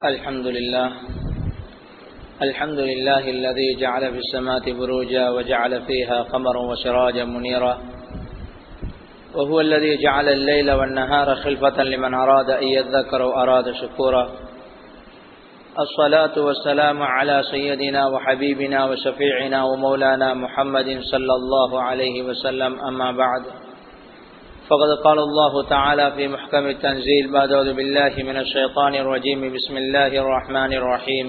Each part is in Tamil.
الحمد لله الحمد لله الذي جعل في السماء بروجا وجعل فيها قمرا وسراجا منيرا وهو الذي جعل الليل والنهار خلفة لمن أراد أن يذكر وأراد شكورا الصلاة والسلام على سيدنا وحبيبنا وشفيعنا ومولانا محمد صلى الله عليه وسلم أما بعد فقد قال الله تعالى في محكم التنزيل بعد أعوذ بالله من الشيطان الرجيم بسم الله الرحمن الرحيم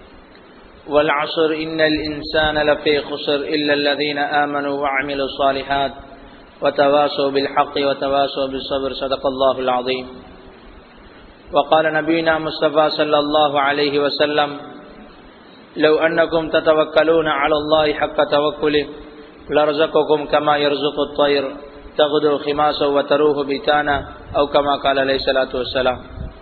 والعصر إن الإنسان لفي خسر إلا الذين آمنوا وعملوا الصالحات وتواصوا بالحق وتواصوا بالصبر صدق الله العظيم وقال نبينا مصطفى صلى الله عليه وسلم لو أنكم تتوكلون على الله حق توكله لرزقكم كما يرزق الطير تغدو خماسا وتروه بيتانا أو كما قال عليه الصلاة والسلام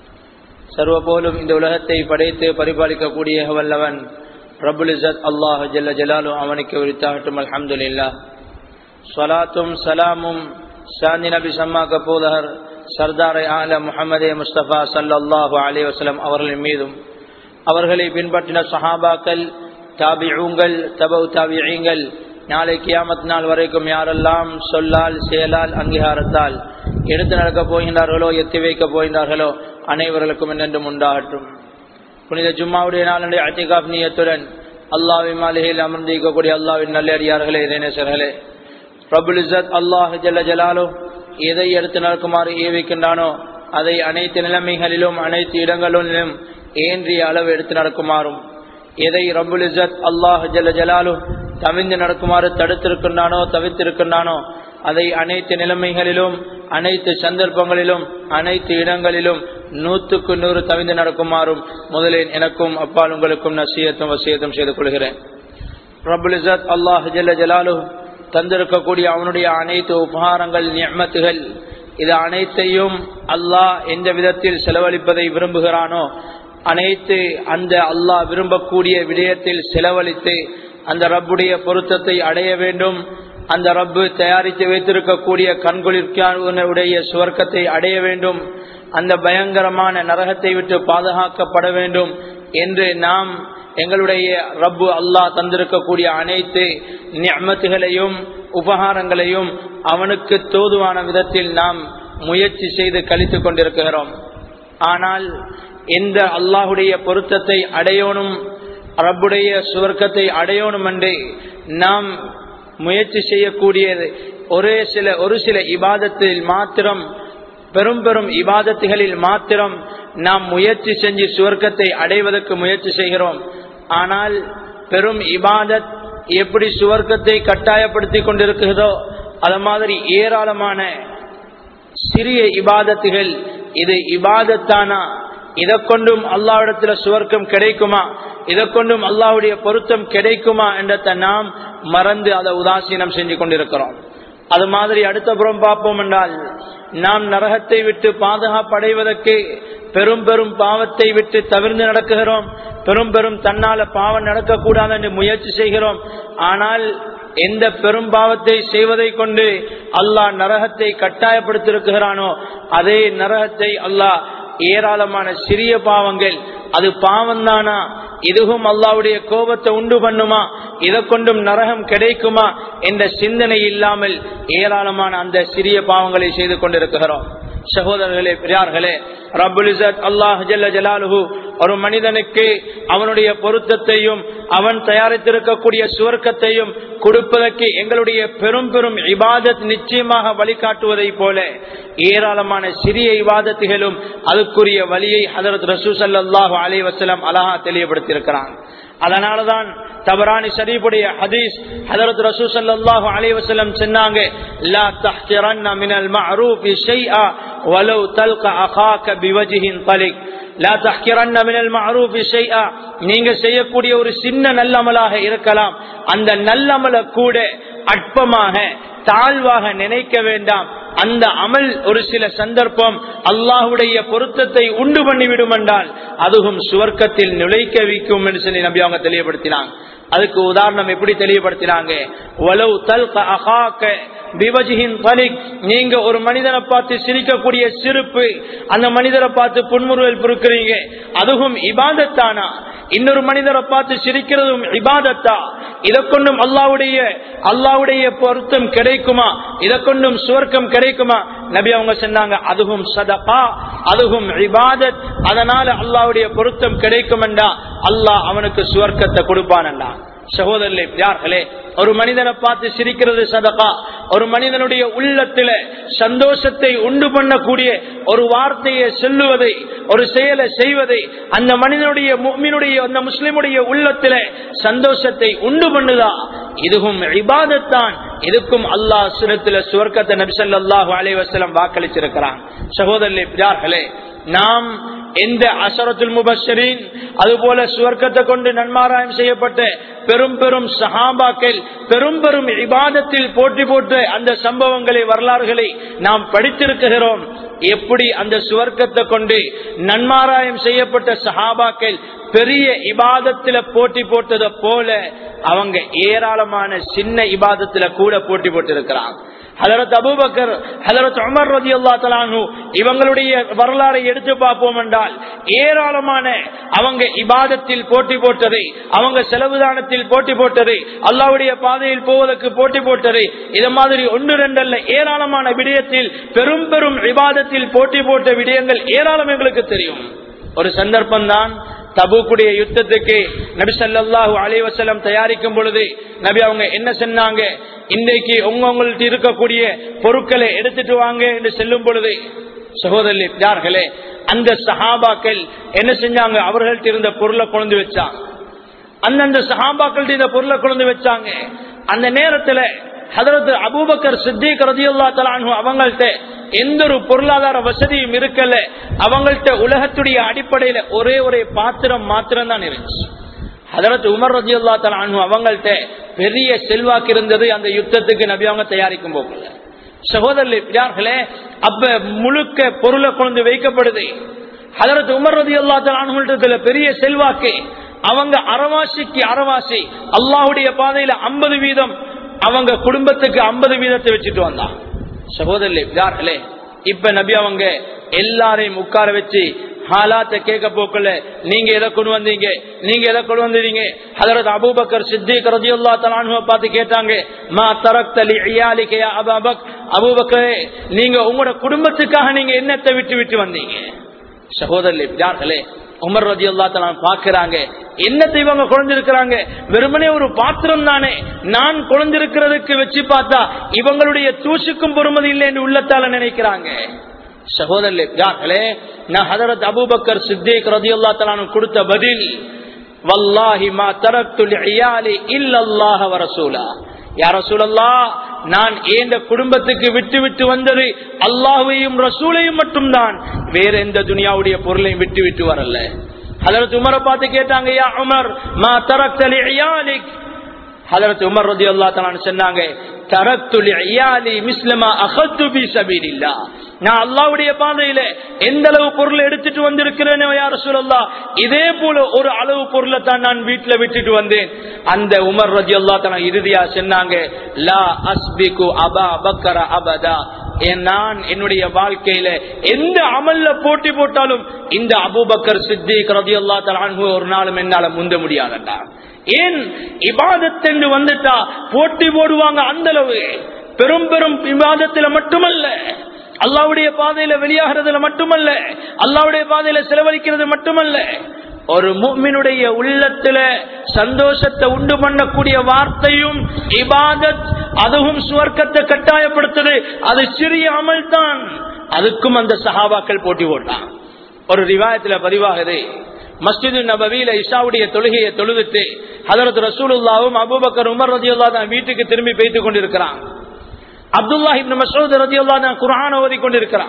சர்வ போலும் இந்த உலகத்தை படைத்து பரிபாலிக்கக்கூடிய வல்லவன் ரபுல் இசத் அல்லாஹ் ஜல்ல ஜலாலும் அவனுக்கு உரித்தாகட்டும் அல்ஹம்துலில்லா சொலாத்தும் சலாமும் சாந்தி நபி சம்மாக்க போதகர் சர்தாரை ஆல முகமதே முஸ்தபா சல்லாஹூ அலி வசலம் அவர்களின் மீதும் அவர்களை பின்பற்றின சஹாபாக்கள் தாபிஊங்கள் தபு தாபியங்கள் நாளை கியாமத் நாள் வரைக்கும் யாரெல்லாம் சொல்லால் செயலால் அங்கீகாரத்தால் எடுத்து நடக்கப் போகின்றார்களோ எத்தி வைக்கப் போகின்றார்களோ அனைவர்களுக்கும் என்னென்றும் உண்டாகட்டும் புனித ஜும்மாவுடைய நாளுடைய அத்திகாப் நீயத்துடன் அல்லாவின் மாளிகையில் அமர்ந்திருக்கக்கூடிய அல்லாவின் நல்லடியார்களே இறைநேசர்களே பிரபுல் இசத் அல்லாஹ் ஜல்ல ஜலாலோ எதை எடுத்து நடக்குமாறு ஏவிக்கின்றானோ அதை அனைத்து நிலைமைகளிலும் அனைத்து இடங்களிலும் ஏன்றிய அளவு எடுத்து நடக்குமாறும் எதை ரபுல் இசத் அல்லாஹ் ஜல்ல ஜலாலு தவிந்து நடக்குமாறு தடுத்திருக்கின்றானோ தவித்திருக்கின்றானோ அதை அனைத்து நிலைமைகளிலும் அனைத்து சந்தர்ப்பங்களிலும் அனைத்து இடங்களிலும் நூற்றுக்கு நூறு தவிந்து நடக்குமாறும் முதலில் எனக்கும் அப்பால் உங்களுக்கும் நசியத்தும் வசியத்தும் செய்து கொள்கிறேன் ரபுல் இசத் அல்லாஹ் ஜல்ல ஜலாலு தந்திருக்கக்கூடிய அவனுடைய அனைத்து உபகாரங்கள் நியமத்துகள் இது அனைத்தையும் அல்லாஹ் எந்த விதத்தில் செலவழிப்பதை விரும்புகிறானோ அனைத்து அந்த அல்லாஹ் விரும்பக்கூடிய விடயத்தில் செலவழித்து அந்த ரப்புடைய பொருத்தத்தை அடைய வேண்டும் அந்த ரப்பு தயாரித்து வைத்திருக்கக்கூடிய கண்குளிர்கானுடைய சுவர்க்கத்தை அடைய வேண்டும் அந்த பயங்கரமான நரகத்தை விட்டு பாதுகாக்கப்பட வேண்டும் என்று நாம் எங்களுடைய ரப்பு அல்லாஹ் தந்திருக்கக்கூடிய அனைத்து நியமத்துகளையும் உபகாரங்களையும் அவனுக்கு தோதுவான விதத்தில் நாம் முயற்சி செய்து கழித்து கொண்டிருக்கிறோம் ஆனால் எந்த அல்லாஹுடைய பொருத்தத்தை அடையணும் ரப்புடைய சுவர்க்கத்தை அடையணும் என்று நாம் முயற்சி செய்யக்கூடியது ஒரே சில ஒரு சில இபாதத்தில் மாத்திரம் பெரும் பெரும் இபாதத்துகளில் மாத்திரம் நாம் முயற்சி செஞ்சு சுவர்க்கத்தை அடைவதற்கு முயற்சி செய்கிறோம் ஆனால் பெரும் இபாதத் எப்படி சுவர்க்கத்தை கட்டாயப்படுத்தி கொண்டிருக்கிறதோ அது மாதிரி ஏராளமான சிறிய இபாதத்துகள் இது இபாதத்தானா இதை கொண்டும் அல்லாவிடத்துல சுவர்க்கம் கிடைக்குமா இதை கொண்டும் அல்லாவுடைய பொருத்தம் கிடைக்குமா என்றதை நாம் மறந்து அதை உதாசீனம் செஞ்சு கொண்டிருக்கிறோம் அது மாதிரி அடுத்த புறம் பார்ப்போம் என்றால் நாம் நரகத்தை விட்டு பாதுகாப்படைவதற்கு பெரும் பெரும் பாவத்தை விட்டு தவிர்ந்து நடக்குகிறோம் பெரும் பெரும் தன்னால பாவம் நடக்கக்கூடாது என்று முயற்சி செய்கிறோம் ஆனால் எந்த பெரும் பாவத்தை செய்வதை கொண்டு அல்லாஹ் நரகத்தை கட்டாயப்படுத்திருக்கிறானோ அதே நரகத்தை அல்லாஹ் ஏராளமான சிறிய பாவங்கள் அது பாவம்தானா இதுவும் அல்லாவுடைய கோபத்தை உண்டு பண்ணுமா இதை கொண்டும் நரகம் கிடைக்குமா என்ற சிந்தனை இல்லாமல் ஏராளமான அந்த சிறிய பாவங்களை செய்து கொண்டிருக்கிறோம் சகோதரர்களே பெரியார்களே ரபுல் இசத் அல்லாஹ் ஜல்ல ஜலாலுஹு ஒரு மனிதனுக்கு அவனுடைய பொருத்தத்தையும் அவன் தயாரித்திருக்கக்கூடிய சுவர்க்கத்தையும் கொடுப்பதற்கு எங்களுடைய பெரும் பெரும் இபாதத் நிச்சயமாக வழிகாட்டுவதை போல ஏராளமான சிறிய இபாதத்துகளும் அதுக்குரிய வழியை ஹதரத் ரசூ சல்லாஹூ அலி வசலம் அலஹா தெளிவுபடுத்தியிருக்கிறான் அதனாலதான் தபரானி ஷரீஃபுடைய ஹதீஸ் ஹதரத் ரசூ ஸல்லல்லாஹு அலைஹி வஸல்லம் சொன்னாங்க லா தஹ்கிரன்ன மினல் மஅரூஃபி ஷைஆ வலவ் தல்க அகாக பிவஜ்ஹின் தலிக் லா தஹ்கிரன்ன மினல் மஅரூஃபி ஷைஆ நீங்க செய்யக்கூடிய ஒரு சின்ன நல்லமலாக இருக்கலாம் அந்த நல்லமல கூட அற்பமாக தாழ்வாக நினைக்க வேண்டாம் அந்த அமல் ஒரு சில சந்தர்ப்பம் அல்லாஹுடைய பொருத்தத்தை உண்டு பண்ணிவிடும் என்றால் அதுவும் சுவர்க்கத்தில் நுழைக்க வைக்கும் என்று சொல்லி நம்பி அவங்க தெளிவுபடுத்தினாங்க அதுக்கு உதாரணம் எப்படி தெளிவுபடுத்தினாங்க வலவு தல்க அகாக்க பிவஜியின் பலிக் நீங்க ஒரு மனிதனை பார்த்து சிரிக்கக்கூடிய சிரிப்பு அந்த மனிதரை பார்த்து புன்முறுவல் பொறுக்கிறீங்க அதுவும் இபாதத்தானா இன்னொரு மனிதரை பார்த்து சிரிக்கிறதும் இபாதத்தா இதை கொண்டும் அல்லாவுடைய அல்லாவுடைய பொருத்தம் கிடைக்குமா இதை கொண்டும் சுவர்க்கம் கிடைக்குமா நபி அவங்க சொன்னாங்க அதுவும் சதகா அதுவும் இபாதத் அதனால அல்லாவுடைய பொருத்தம் கிடைக்கும் என்றா அல்லாஹ் அவனுக்கு சுவர்க்கத்தை கொடுப்பானண்டா சகோதரர்களே யார்களே ஒரு மனிதனை பார்த்து சிரிக்கிறது சதகா ஒரு மனிதனுடைய உள்ளத்தில சந்தோஷத்தை உண்டு பண்ணக்கூடிய ஒரு வார்த்தையை சொல்லுவதை ஒரு செயலை செய்வதை அந்த மனிதனுடைய முக்மினுடைய அந்த முஸ்லிமுடைய உள்ளத்தில சந்தோஷத்தை உண்டு பண்ணுதா இதுவும் இபாதத்தான் இதுக்கும் அல்லாஹ் சுரத்துல சுவர்க்கத்தை நபிசல்லாஹு அலைவசலம் வாக்களிச்சிருக்கிறான் சகோதரர்களே பிரியார்களே நாம் எந்த அசரத்துல் முபஷரின் அதுபோல சுவர்க்கத்தை கொண்டு நன்மாராயம் செய்யப்பட்ட பெரும் பெரும் சஹாபாக்கள் பெரும் பெரும் இபாதத்தில் போட்டி போட்டு அந்த சம்பவங்களை வரலாறுகளை நாம் படித்திருக்கிறோம் எப்படி அந்த சுவர்க்கத்தை கொண்டு நன்மாராயம் செய்யப்பட்ட சஹாபாக்கள் பெரிய இபாதத்துல போட்டி போட்டதை போல அவங்க ஏராளமான சின்ன இபாதத்துல கூட போட்டி போட்டு இருக்கிறாங்க ஹலரத் அபுபக்கர் ஹலரத் உமர் ரதி அல்லா தலானு இவங்களுடைய வரலாறை எடுத்து பார்ப்போம் என்றால் ஏராளமான அவங்க இபாதத்தில் போட்டி போட்டதை அவங்க செலவுதானத்தில் போட்டி போட்டதை அல்லாவுடைய பாதையில் போவதற்கு போட்டி போட்டதை இது மாதிரி ஒன்று ரெண்டல்ல ஏராளமான விடயத்தில் பெரும் பெரும் விவாதத்தில் போட்டி போட்ட விடயங்கள் ஏராளம் எங்களுக்கு தெரியும் ஒரு சந்தர்ப்பம் தான் தபுக்குடைய யுத்தத்துக்கு நபி சல்லாஹூ அலைவசலம் தயாரிக்கும் பொழுது நபி அவங்க என்ன சொன்னாங்க இன்றைக்கு உங்கள்கிட்ட இருக்கக்கூடிய பொருட்களை எடுத்துட்டு வாங்க என்று செல்லும் பொழுது சகோதரி யார்களே அந்த சஹாபாக்கள் என்ன செஞ்சாங்க அவர்கள்ட்ட இருந்த பொருளை கொண்டு வச்சாங்க அந்தந்த சஹாபாக்கள்ட்ட இந்த பொருளை கொண்டு வச்சாங்க அந்த நேரத்துல ஹதரத் அபூபக்கர் சித்திக் ரதியுல்லா தலானு அவங்கள்ட்ட எந்த ஒரு பொருளாதார வசதியும் இருக்கல அவங்கள்ட்ட உலகத்துடைய அடிப்படையில ஒரே ஒரே பாத்திரம் மாத்திரம் தான் இருந்துச்சு ஹதரத் உமர் ரதியுல்லா தலானு அவங்கள்ட்ட பெரிய செல்வாக்கு இருந்தது அந்த யுத்தத்துக்கு நபி அவங்க தயாரிக்கும் போக்குல சகோதரர்களே அப்ப முழுக்க பொருளை கொண்டு வைக்கப்படுது ஹதரத் உமர் ரதி அல்லா தலான்கள பெரிய செல்வாக்கு அவங்க அறவாசிக்கு அறவாசி அல்லாஹுடைய பாதையில ஐம்பது வீதம் அவங்க குடும்பத்துக்கு ஐம்பது வீதத்தை வச்சுட்டு வந்தான் சகோதரர்களே இப்ப நபி அவங்க எல்லாரையும் உட்கார வச்சு ஹாலாத்த கேட்க போக்கல நீங்க எதை கொண்டு வந்தீங்க நீங்க எதை கொண்டு வந்தீங்க ஹதரத் அபூபக்கர் சித்திக் ரதியுல்லா தலானுவ பார்த்து கேட்டாங்க மா தரக் தலி ஐயாலிக்கையா அபாபக் அபூபக்கரே நீங்க உங்களோட குடும்பத்துக்காக நீங்க என்னத்தை விட்டு விட்டு வந்தீங்க சகோதரர்களே யார்களே உமர் ரதி அல்லா தலான் பாக்குறாங்க என்னத்தை இவங்க குழந்திருக்கிறாங்க வெறுமனே ஒரு பாத்திரம் தானே நான் குழந்திருக்கிறதுக்கு வச்சு பார்த்தா இவங்களுடைய தூசுக்கும் பொறுமதி இல்லைன்னு உள்ளத்தால நினைக்கிறாங்க சகோதரர்களே யார்களே நான் ஹதரத் அபூபக்கர் சித்திக் ரதி அல்லா தலானு கொடுத்த பதில் வல்லாஹி மா தரத்துல் ஐயாலி இல்லல்லாஹ வரசூலா யார சூழல்லா நான் ஏந்த குடும்பத்துக்கு விட்டு விட்டு வந்தது அல்லாஹையும் ரசூலையும் மட்டும்தான் வேற எந்த துனியாவுடைய பொருளையும் விட்டு விட்டு வரல ஹலரத் உமரை பார்த்து கேட்டாங்க யா உமர் மா தரக்தலி ஐயாலிக் ஹலரத் உமர் ரதி அல்லா தலான்னு சொன்னாங்க தரத்துலி ஐயாலி மிஸ்லமா அகத்து பி சபீலில்லா நான் அல்லாவுடைய பாதையில எந்த அளவு பொருளை எடுத்துட்டு வந்திருக்கிறேனோ யார சொல்லலா இதே போல ஒரு அளவு பொருளை தான் நான் வீட்டுல விட்டுட்டு வந்தேன் அந்த உமர் ரஜி அல்லா தன இறுதியா சொன்னாங்க லா அஸ்பிகு அபா பக்கர அபதா நான் என்னுடைய வாழ்க்கையில எந்த அமல்ல போட்டி போட்டாலும் இந்த அபுபக்கர் சித்திக் ரதி அல்லா தலான்கு ஒரு நாளும் என்னால முந்த முடியாதண்டா ஏன் இபாதத்தென்று வந்துட்டா போட்டி போடுவாங்க அந்த அளவு பெரும் பெரும் விவாதத்துல மட்டுமல்ல அல்லாவுடைய பாதையில வெளியாகிறதுல மட்டுமல்ல அல்லாவுடைய பாதையில செலவழிக்கிறது மட்டுமல்ல ஒரு முக்மினுடைய உள்ளத்துல சந்தோஷத்தை உண்டு பண்ணக்கூடிய வார்த்தையும் இபாதத் அதுவும் சுவர்க்கத்தை கட்டாயப்படுத்துது அது சிறிய அமல் தான் அதுக்கும் அந்த சஹாபாக்கள் போட்டி போட்டான் ஒரு ரிவாயத்துல பதிவாகுது மஸ்ஜிது நபவியில இஷாவுடைய தொழுகையை தொழுதுட்டு ஹதரத் ரசூலுல்லாவும் அபுபக்கர் உமர் ரதியுல்லா தான் வீட்டுக்கு திரும்பி போய்த்து கொண்டிருக்கிறான் அப்துல்லா இப்னு மசூத் ரதியுல்லா தான் குரான் ஓதி கொண்டிருக்கிறான்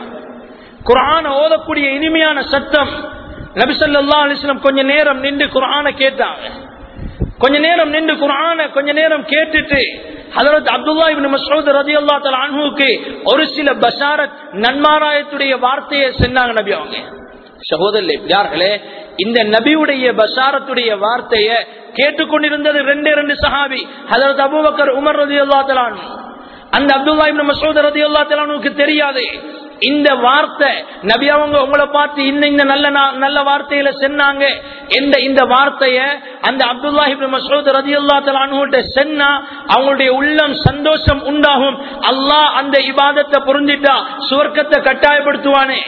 குரான் ஓதக்கூடிய இனிமையான சத்தம் நபிசல்லா அலிஸ்லம் கொஞ்ச நேரம் நின்று குரான கேட்டாங்க கொஞ்ச நேரம் நின்று குரான கொஞ்ச நேரம் கேட்டுட்டு ஹதரத் அப்துல்லா இப்னு மஸ்ஊத் ரலியல்லாஹு தஆலா அன்ஹுக்கு ஒரு சில பஷாரத் நன்மாராயத்துடைய வார்த்தையை சொன்னாங்க நபி அவங்க சகோதரர்களே யார்களே இந்த நபியுடைய பஷாரத்துடைய வார்த்தையை கேட்டுக்கொண்டிருந்தது ரெண்டே ரெண்டு சஹாபி ஹதரத் அபூபக்கர் உமர் ரலியல்லாஹு தஆலா அன்ஹு அந்த அப்துல்லா இப்னு மஸ்ஊத் ரலியல்லாஹு தஆலா அன்ஹுக்கு தெரியாது இந்த வார்த்தை நபி அவங்க உங்களை பார்த்து இந்த இந்த நல்ல நா- நல்ல வார்த்தையில சொன்னாங்க எந்த இந்த வார்த்தைய அந்த அப்துல்லா இப்னு மஸ்ஊத் ரலியல்லாஹு தஆலா அன்ஹுட்ட சொன்னா அவங்களுடைய உள்ளம் சந்தோஷம் உண்டாகும் அல்லாஹ் அந்த இபாதத்தை புரிஞ்சிட்டா சுவர்க்கத்தை கட்டாயப்படுத்துவானே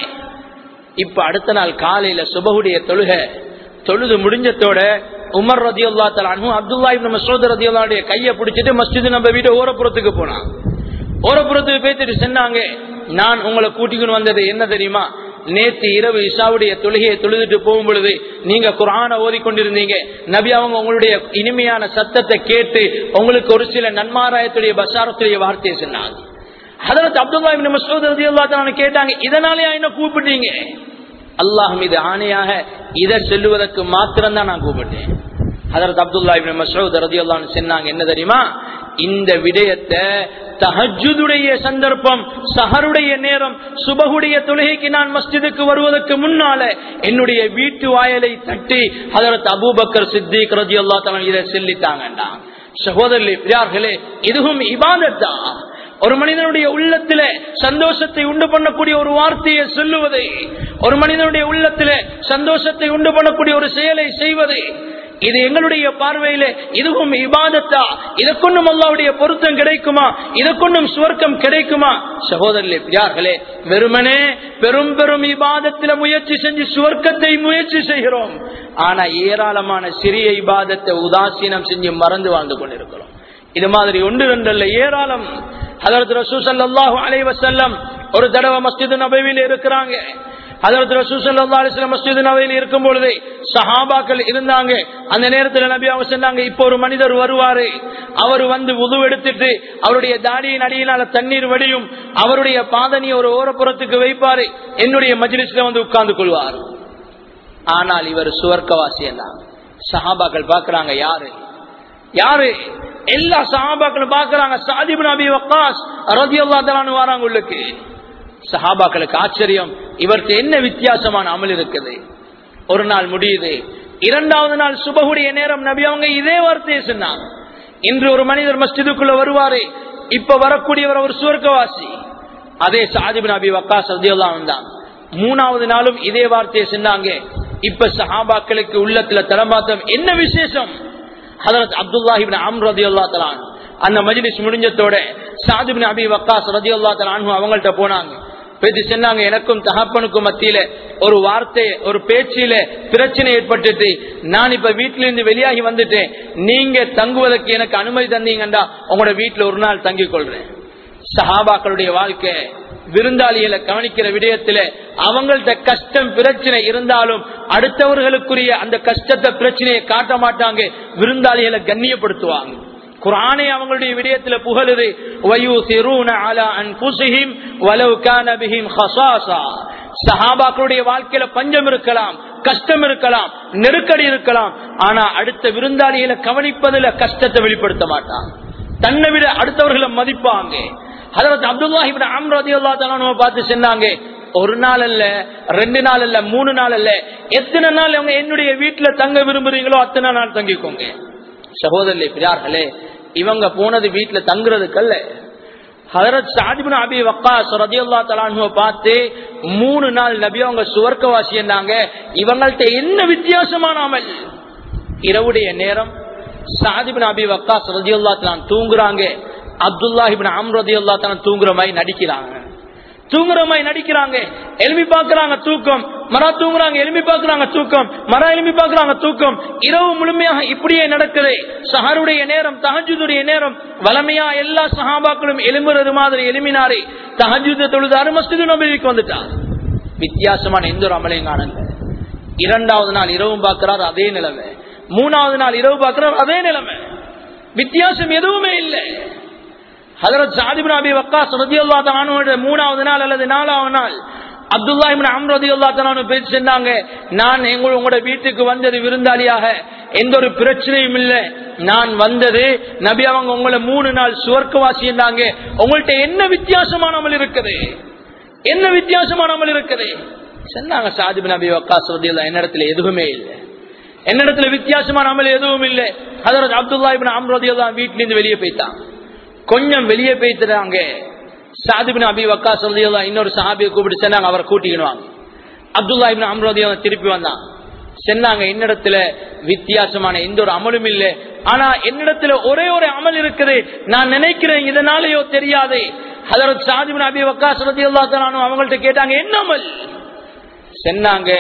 இப்ப அடுத்த நாள் காலையில சுபகுடைய தொழுக தொழுது முடிஞ்சதோட உமர் ரதி அல்லா தலானும் அப்துல்லா இப்னு மசூத் ரதி அல்லாவுடைய கையை பிடிச்சிட்டு மஸ்ஜித் நம்ம வீட்டு ஓரப்புறத்துக்கு போனான் ஓரப்புறத்துக்கு பேசிட்டு சொன்னாங்க நான் உங்களை கூட்டிக்கணும் வந்தது என்ன தெரியுமா நேத்து இரவு இஷாவுடைய தொழுகையை தொழுதுட்டு போகும் பொழுது நீங்க குரான ஓதிக்கொண்டிருந்தீங்க நபி அவங்க உங்களுடைய இனிமையான சத்தத்தை கேட்டு உங்களுக்கு ஒரு சில நன்மாராயத்துடைய பசாரத்துடைய வார்த்தையை சொன்னாங்க ஹதரத் அப்துல்லா இப்னு மஸ்ஊத் ரலியல்லாஹு தஆலா கேட்டாங்க இதனாலயா என்ன கூப்பிட்டீங்க அல்லாஹ் மீது ஆணையாக இதை சொல்லுவதற்கு மாத்திரம் தான் நான் கூப்பிட்டேன் ஹதரத் அப்துல்லா இப்னு மஸ்ஊத் ரலியல்லாஹு அன்ஹு சொன்னாங்க என்ன தெரியுமா இந்த விடயத்தை தஹஜ்ஜுடைய சந்தர்ப்பம் சஹருடைய நேரம் சுபகுடைய தொழுகைக்கு நான் மஸ்ஜிதுக்கு வருவதற்கு முன்னால என்னுடைய வீட்டு வாயலை தட்டி ஹதரத் அபூபக்கர் சித்திக் ரலியல்லாஹு தஆலா இதை சொல்லிட்டாங்கடா சகோதரர்களே பிரியார்களே இதுவும் இபாதத்தா ஒரு மனிதனுடைய உள்ளத்தில சந்தோஷத்தை உண்டு பண்ணக்கூடிய ஒரு வார்த்தையை சொல்லுவது ஒரு மனிதனுடைய உள்ளத்தில சந்தோஷத்தை உண்டு பண்ணக்கூடிய ஒரு செயலை செய்வது இது எங்களுடைய பார்வையில இதுவும் இபாதத்தா இதற்கொண்டும் அல்லாவுடைய பொருத்தம் கிடைக்குமா இதற்கொண்டும் சுவர்க்கம் கிடைக்குமா சகோதரர்களே பிரியார்களே வெறுமனே பெரும் பெரும் இபாதத்தில முயற்சி செஞ்சு சுவர்க்கத்தை முயற்சி செய்கிறோம் ஆனா ஏராளமான சிறிய இபாதத்தை உதாசீனம் செஞ்சு மறந்து வாழ்ந்து கொண்டிருக்கிறோம் இது மாதிரி ஒன்று ரெண்டல்ல ஏராளம் ஹதரத் ரசூ ஸல்லல்லாஹு அலைஹி வஸல்லம் ஒரு தடவை மஸ்ஜித் நபவியில் இருக்கிறாங்க ஹதரத் ரசூ ஸல்லல்லாஹு அலைஹி வஸல்லம் மஸ்ஜித் நபவியில் இருக்கும் பொழுது சஹாபாக்கள் இருந்தாங்க அந்த நேரத்தில் நபி அவங்க சொன்னாங்க இப்போ ஒரு மனிதர் வருவாரு அவர் வந்து உது எடுத்துட்டு அவருடைய தாடியின் அடியினால தண்ணீர் வடியும் அவருடைய பாதனியை ஒரு ஓரப்புறத்துக்கு வைப்பாரு என்னுடைய மஜ்லிஸ்ல வந்து உட்கார்ந்து கொள்வார் ஆனால் இவர் சுவர்க்கவாசி எல்லாம் சஹாபாக்கள் பாக்குறாங்க யாரு யாரு எல்லா சஹாபாக்களும் பாக்குறாங்க சாதிபு நபி வக்காஸ் ரதியல்லா தலான்னு வராங்க உள்ளுக்கு சஹாபாக்களுக்கு ஆச்சரியம் இவருக்கு என்ன வித்தியாசமான அமல் இருக்குது ஒரு நாள் முடியுது இரண்டாவது நாள் சுபகுடைய நேரம் நபி அவங்க இதே வார்த்தையை சொன்னாங்க இன்று ஒரு மனிதர் மஸ்ஜிதுக்குள்ள வருவாரு இப்ப வரக்கூடியவர் ஒரு சுவர்க்கவாசி அதே சாதிபு நபி வக்காஸ் ரதியல்லா வந்தாங்க மூணாவது நாளும் இதே வார்த்தையை சொன்னாங்க இப்ப சஹாபாக்களுக்கு உள்ளத்துல தலமாத்தம் என்ன விசேஷம் ஹதரத் அப்துல்லாஹிபின் அம் ரதி அல்லா தலான் அந்த மஜ்லிஸ் முடிஞ்சதோட சாதிபின் அபி வக்காஸ் ரதி அல்லா தலான் அவங்கள்ட்ட போனாங்க பேசி சொன்னாங்க எனக்கும் தகப்பனுக்கும் மத்தியில ஒரு வார்த்தை ஒரு பேச்சில பிரச்சனை ஏற்பட்டுட்டு நான் இப்ப வீட்டில இருந்து வெளியாகி வந்துட்டேன் நீங்க தங்குவதற்கு எனக்கு அனுமதி தந்தீங்கண்டா உங்களோட வீட்டுல ஒரு நாள் தங்கிக் கொள்றேன் சஹாபாக்களுடைய வாழ்க்கை விருந்தாளிகளை கவனிக்கிற விடயத்துல அவங்கள்ட்ட கஷ்டம் பிரச்சனை இருந்தாலும் அடுத்தவர்களுக்குரிய அந்த கஷ்டத்தை பிரச்சனையை காட்ட மாட்டாங்க விருந்தாளிகளை கண்ணியப்படுத்துவாங்க குரானே அவங்களுடைய விடயத்துல புகழுது வயூசிரூன அலா அன்ஃபுஸிஹிம் வலவ் கான பிஹிம் ஹஸாஸா சஹாபாக்களுடைய வாழ்க்கையில பஞ்சம் இருக்கலாம் கஷ்டம் இருக்கலாம் நெருக்கடி இருக்கலாம் ஆனா அடுத்த விருந்தாளிகளை கவனிப்பதில் கஷ்டத்தை வெளிப்படுத்த மாட்டாங்க தன்னை விட அடுத்தவர்களை மதிப்பாங்க ஹதரத் அப்துல்லாஹிபின் அம்ரதி அல்லா தலானுவ பார்த்து சொன்னாங்க ஒரு நாள் அல்ல ரெண்டு நாள் அல்ல மூணு நாள் அல்ல எத்தனை நாள் அவங்க என்னுடைய வீட்டுல தங்க விரும்புறீங்களோ அத்தனை நாள் தங்கிக்கோங்க சகோதரர்களே பிரியார்களே இவங்க போனது வீட்டுல தங்குறதுக்கல்ல ஹதரத் சாதிபின் அபி வக்காஸ் ரதியுல்லா தலானுவ பார்த்து மூணு நாள் நபி அவங்க சுவர்க்கவாசி என்னாங்க இவங்கள்ட்ட என்ன வித்தியாசமான அமல் இரவுடைய நேரம் சாதிபின் அபி வக்காஸ் ரதியுல்லா தலான் தூங்குறாங்க அப்துல்லாஹிபின் அம்ரதி அல்லா தான் தூங்குற மாதிரி நடிக்கிறாங்க தூங்குற மாதிரி நடிக்கிறாங்க எலும்பி பாக்குறாங்க தூக்கம் மரா தூங்குறாங்க எலும்பி பாக்குறாங்க தூக்கம் மரா எலும்பி பாக்குறாங்க தூக்கம் இரவு முழுமையாக இப்படியே நடக்குது சஹருடைய நேரம் தஹஜுடைய நேரம் வளமையா எல்லா சஹாபாக்களும் எலும்புறது மாதிரி எலுமினாரே தஹஜுத தொழுதாரு மஸ்ஜிது நபிக்கு வந்துட்டார் வித்தியாசமான எந்த ஒரு அமலையும் காணுங்க இரண்டாவது நாள் இரவும் பார்க்கிறார் அதே நிலைமை மூணாவது நாள் இரவு பார்க்கிறார் அதே நிலைமை வித்தியாசம் எதுவுமே இல்லை ஹதரத் சாதிபின் அபி வக்காஸ் ரதியுல்லா தலானோட மூணாவது நாள் அல்லது நாலாவது நாள் அப்துல்லா இபின் அம் ரதியுல்லா தலானு பேசி சொன்னாங்க நான் எங்க உங்களோட வீட்டுக்கு வந்தது விருந்தாளியாக எந்த ஒரு பிரச்சனையும் இல்லை நான் வந்தது நபி அவங்க உங்களை மூணு நாள் சுவர்க்கவாசி இருந்தாங்க உங்கள்ட்ட என்ன வித்தியாசமான அமல் இருக்குது என்ன வித்தியாசமான அமல் இருக்குது சொன்னாங்க சாதிப் நபி வக்காஸ் என்னிடத்துல எதுவுமே இல்லை என்னிடத்துல வித்தியாசமான அமல் எதுவும் இல்லை அதற்கு அப்துல்லா இபின் அம்ரதியெல்லாம் வீட்டுல இருந்து வெளியே போய்த்தான் கொஞ்சம் வெளியே போய்த்துறாங்க சாதிபின் அபி வக்கா சொல்லியெல்லாம் இன்னொரு சஹாபியை கூப்பிட்டு சொன்னாங்க அவரை கூட்டிக்கணுவாங்க அப்துல்லா இபின் அம்ரதியெல்லாம் திருப்பி வந்தான் சொன்னாங்க என்னிடத்துல வித்தியாசமான எந்த ஒரு அமலும் இல்லை ஆனா என்னிடத்துல ஒரே ஒரு அமல் இருக்குது நான் நினைக்கிறேன் இதனாலேயோ தெரியாது அதற்கு சாதிபின் அபி வக்கா சொல்லி அவங்கள்ட்ட கேட்டாங்க என்ன அமல் சொன்னாங்க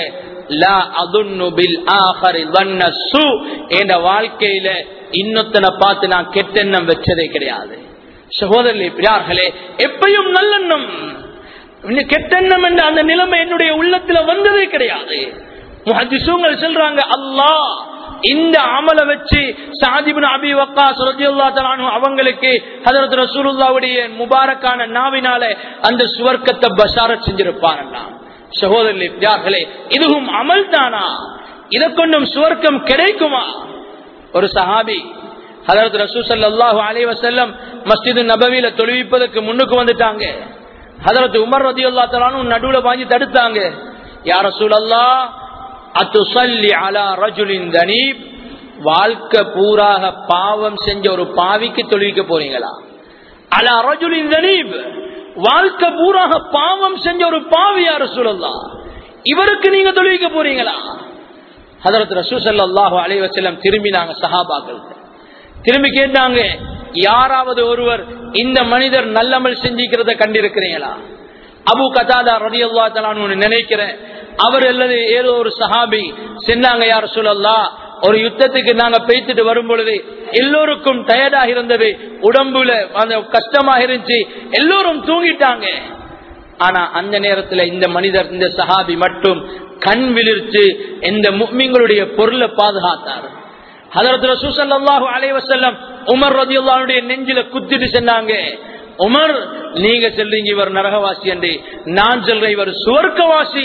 வாழ்க்கையில இன்னொத்தனை பார்த்து நான் கெட்டெண்ணம் வச்சதே கிடையாது சகோதரர்களே பிரியார்களே எப்பயும் நல்லெண்ணம் கெட்டெண்ணம் என்ற அந்த நிலைமை என்னுடைய உள்ளத்துல வந்ததே கிடையாது முஹத்திசூங்கள் சொல்றாங்க அல்லாஹ் இந்த அமலை வச்சு சாதிபின் அபி வக்கா சுரஜியுல்லா தலானு அவங்களுக்கு ஹதரத் ரசூலுல்லாவுடைய முபாரக்கான நாவினால அந்த சுவர்க்கத்தை பஷார செஞ்சிருப்பாரெல்லாம் சகோதரர்களே இதுவும் அமல் தானா இதை கொண்டும் சுவர்க்கம் கிடைக்குமா ஒரு சஹாபி ஹதரத் ரசூ சல்லாஹூ அலி வசல்லம் மஸ்ஜிது நபவியில தொழுவிப்பதற்கு முன்னுக்கு வந்துட்டாங்க ஹதரத் உமர் ரதி அல்லா தலானு நடுவுல வாங்கி தடுத்தாங்க யார சூழல்லா அத்துசல்லி அலா ரஜுலின் தனீப் வாழ்க்கை பூராக பாவம் செஞ்ச ஒரு பாவிக்கு தொழுவிக்க போறீங்களா அலா ரஜுலின் தனீப் வாழ்க்கை பூராக பாவம் செஞ்ச ஒரு பாவி யார சூழல்லா இவருக்கு நீங்க தொழுவிக்க போறீங்களா ஹதரத் ரசூசல்லாஹு அலைவசல்லம் திரும்பினாங்க சஹாபாக்கள் திரும்பி கேட்டாங்க யாராவது ஒருவர் இந்த மனிதர் நல்லமல் செஞ்சிக்கிறத கண்டிருக்கிறீங்களா அபு கதாதா ரதி அல்லா நினைக்கிறேன் அவர் அல்லது ஏதோ ஒரு சஹாபி சென்னாங்க யார் சொல்லல்லா ஒரு யுத்தத்துக்கு நாங்க பேய்த்துட்டு வரும் பொழுது எல்லோருக்கும் டயர்டாக இருந்தது உடம்புல அந்த கஷ்டமாக இருந்துச்சு எல்லோரும் தூங்கிட்டாங்க ஆனா அந்த நேரத்துல இந்த மனிதர் இந்த சஹாபி மட்டும் கண் விழிர்த்து இந்த முக்மிங்களுடைய பொருளை பாதுகாத்தார் ஹதரத் ரசூசல்லாஹு அலைவசல்லம் உமர் ரதியுல்லாவுடைய நெஞ்சில குத்திட்டு சொன்னாங்க உமர் நீங்க சொல்றீங்க இவர் நரகவாசி என்று நான் சொல்றேன் இவர் சுவர்க்கவாசி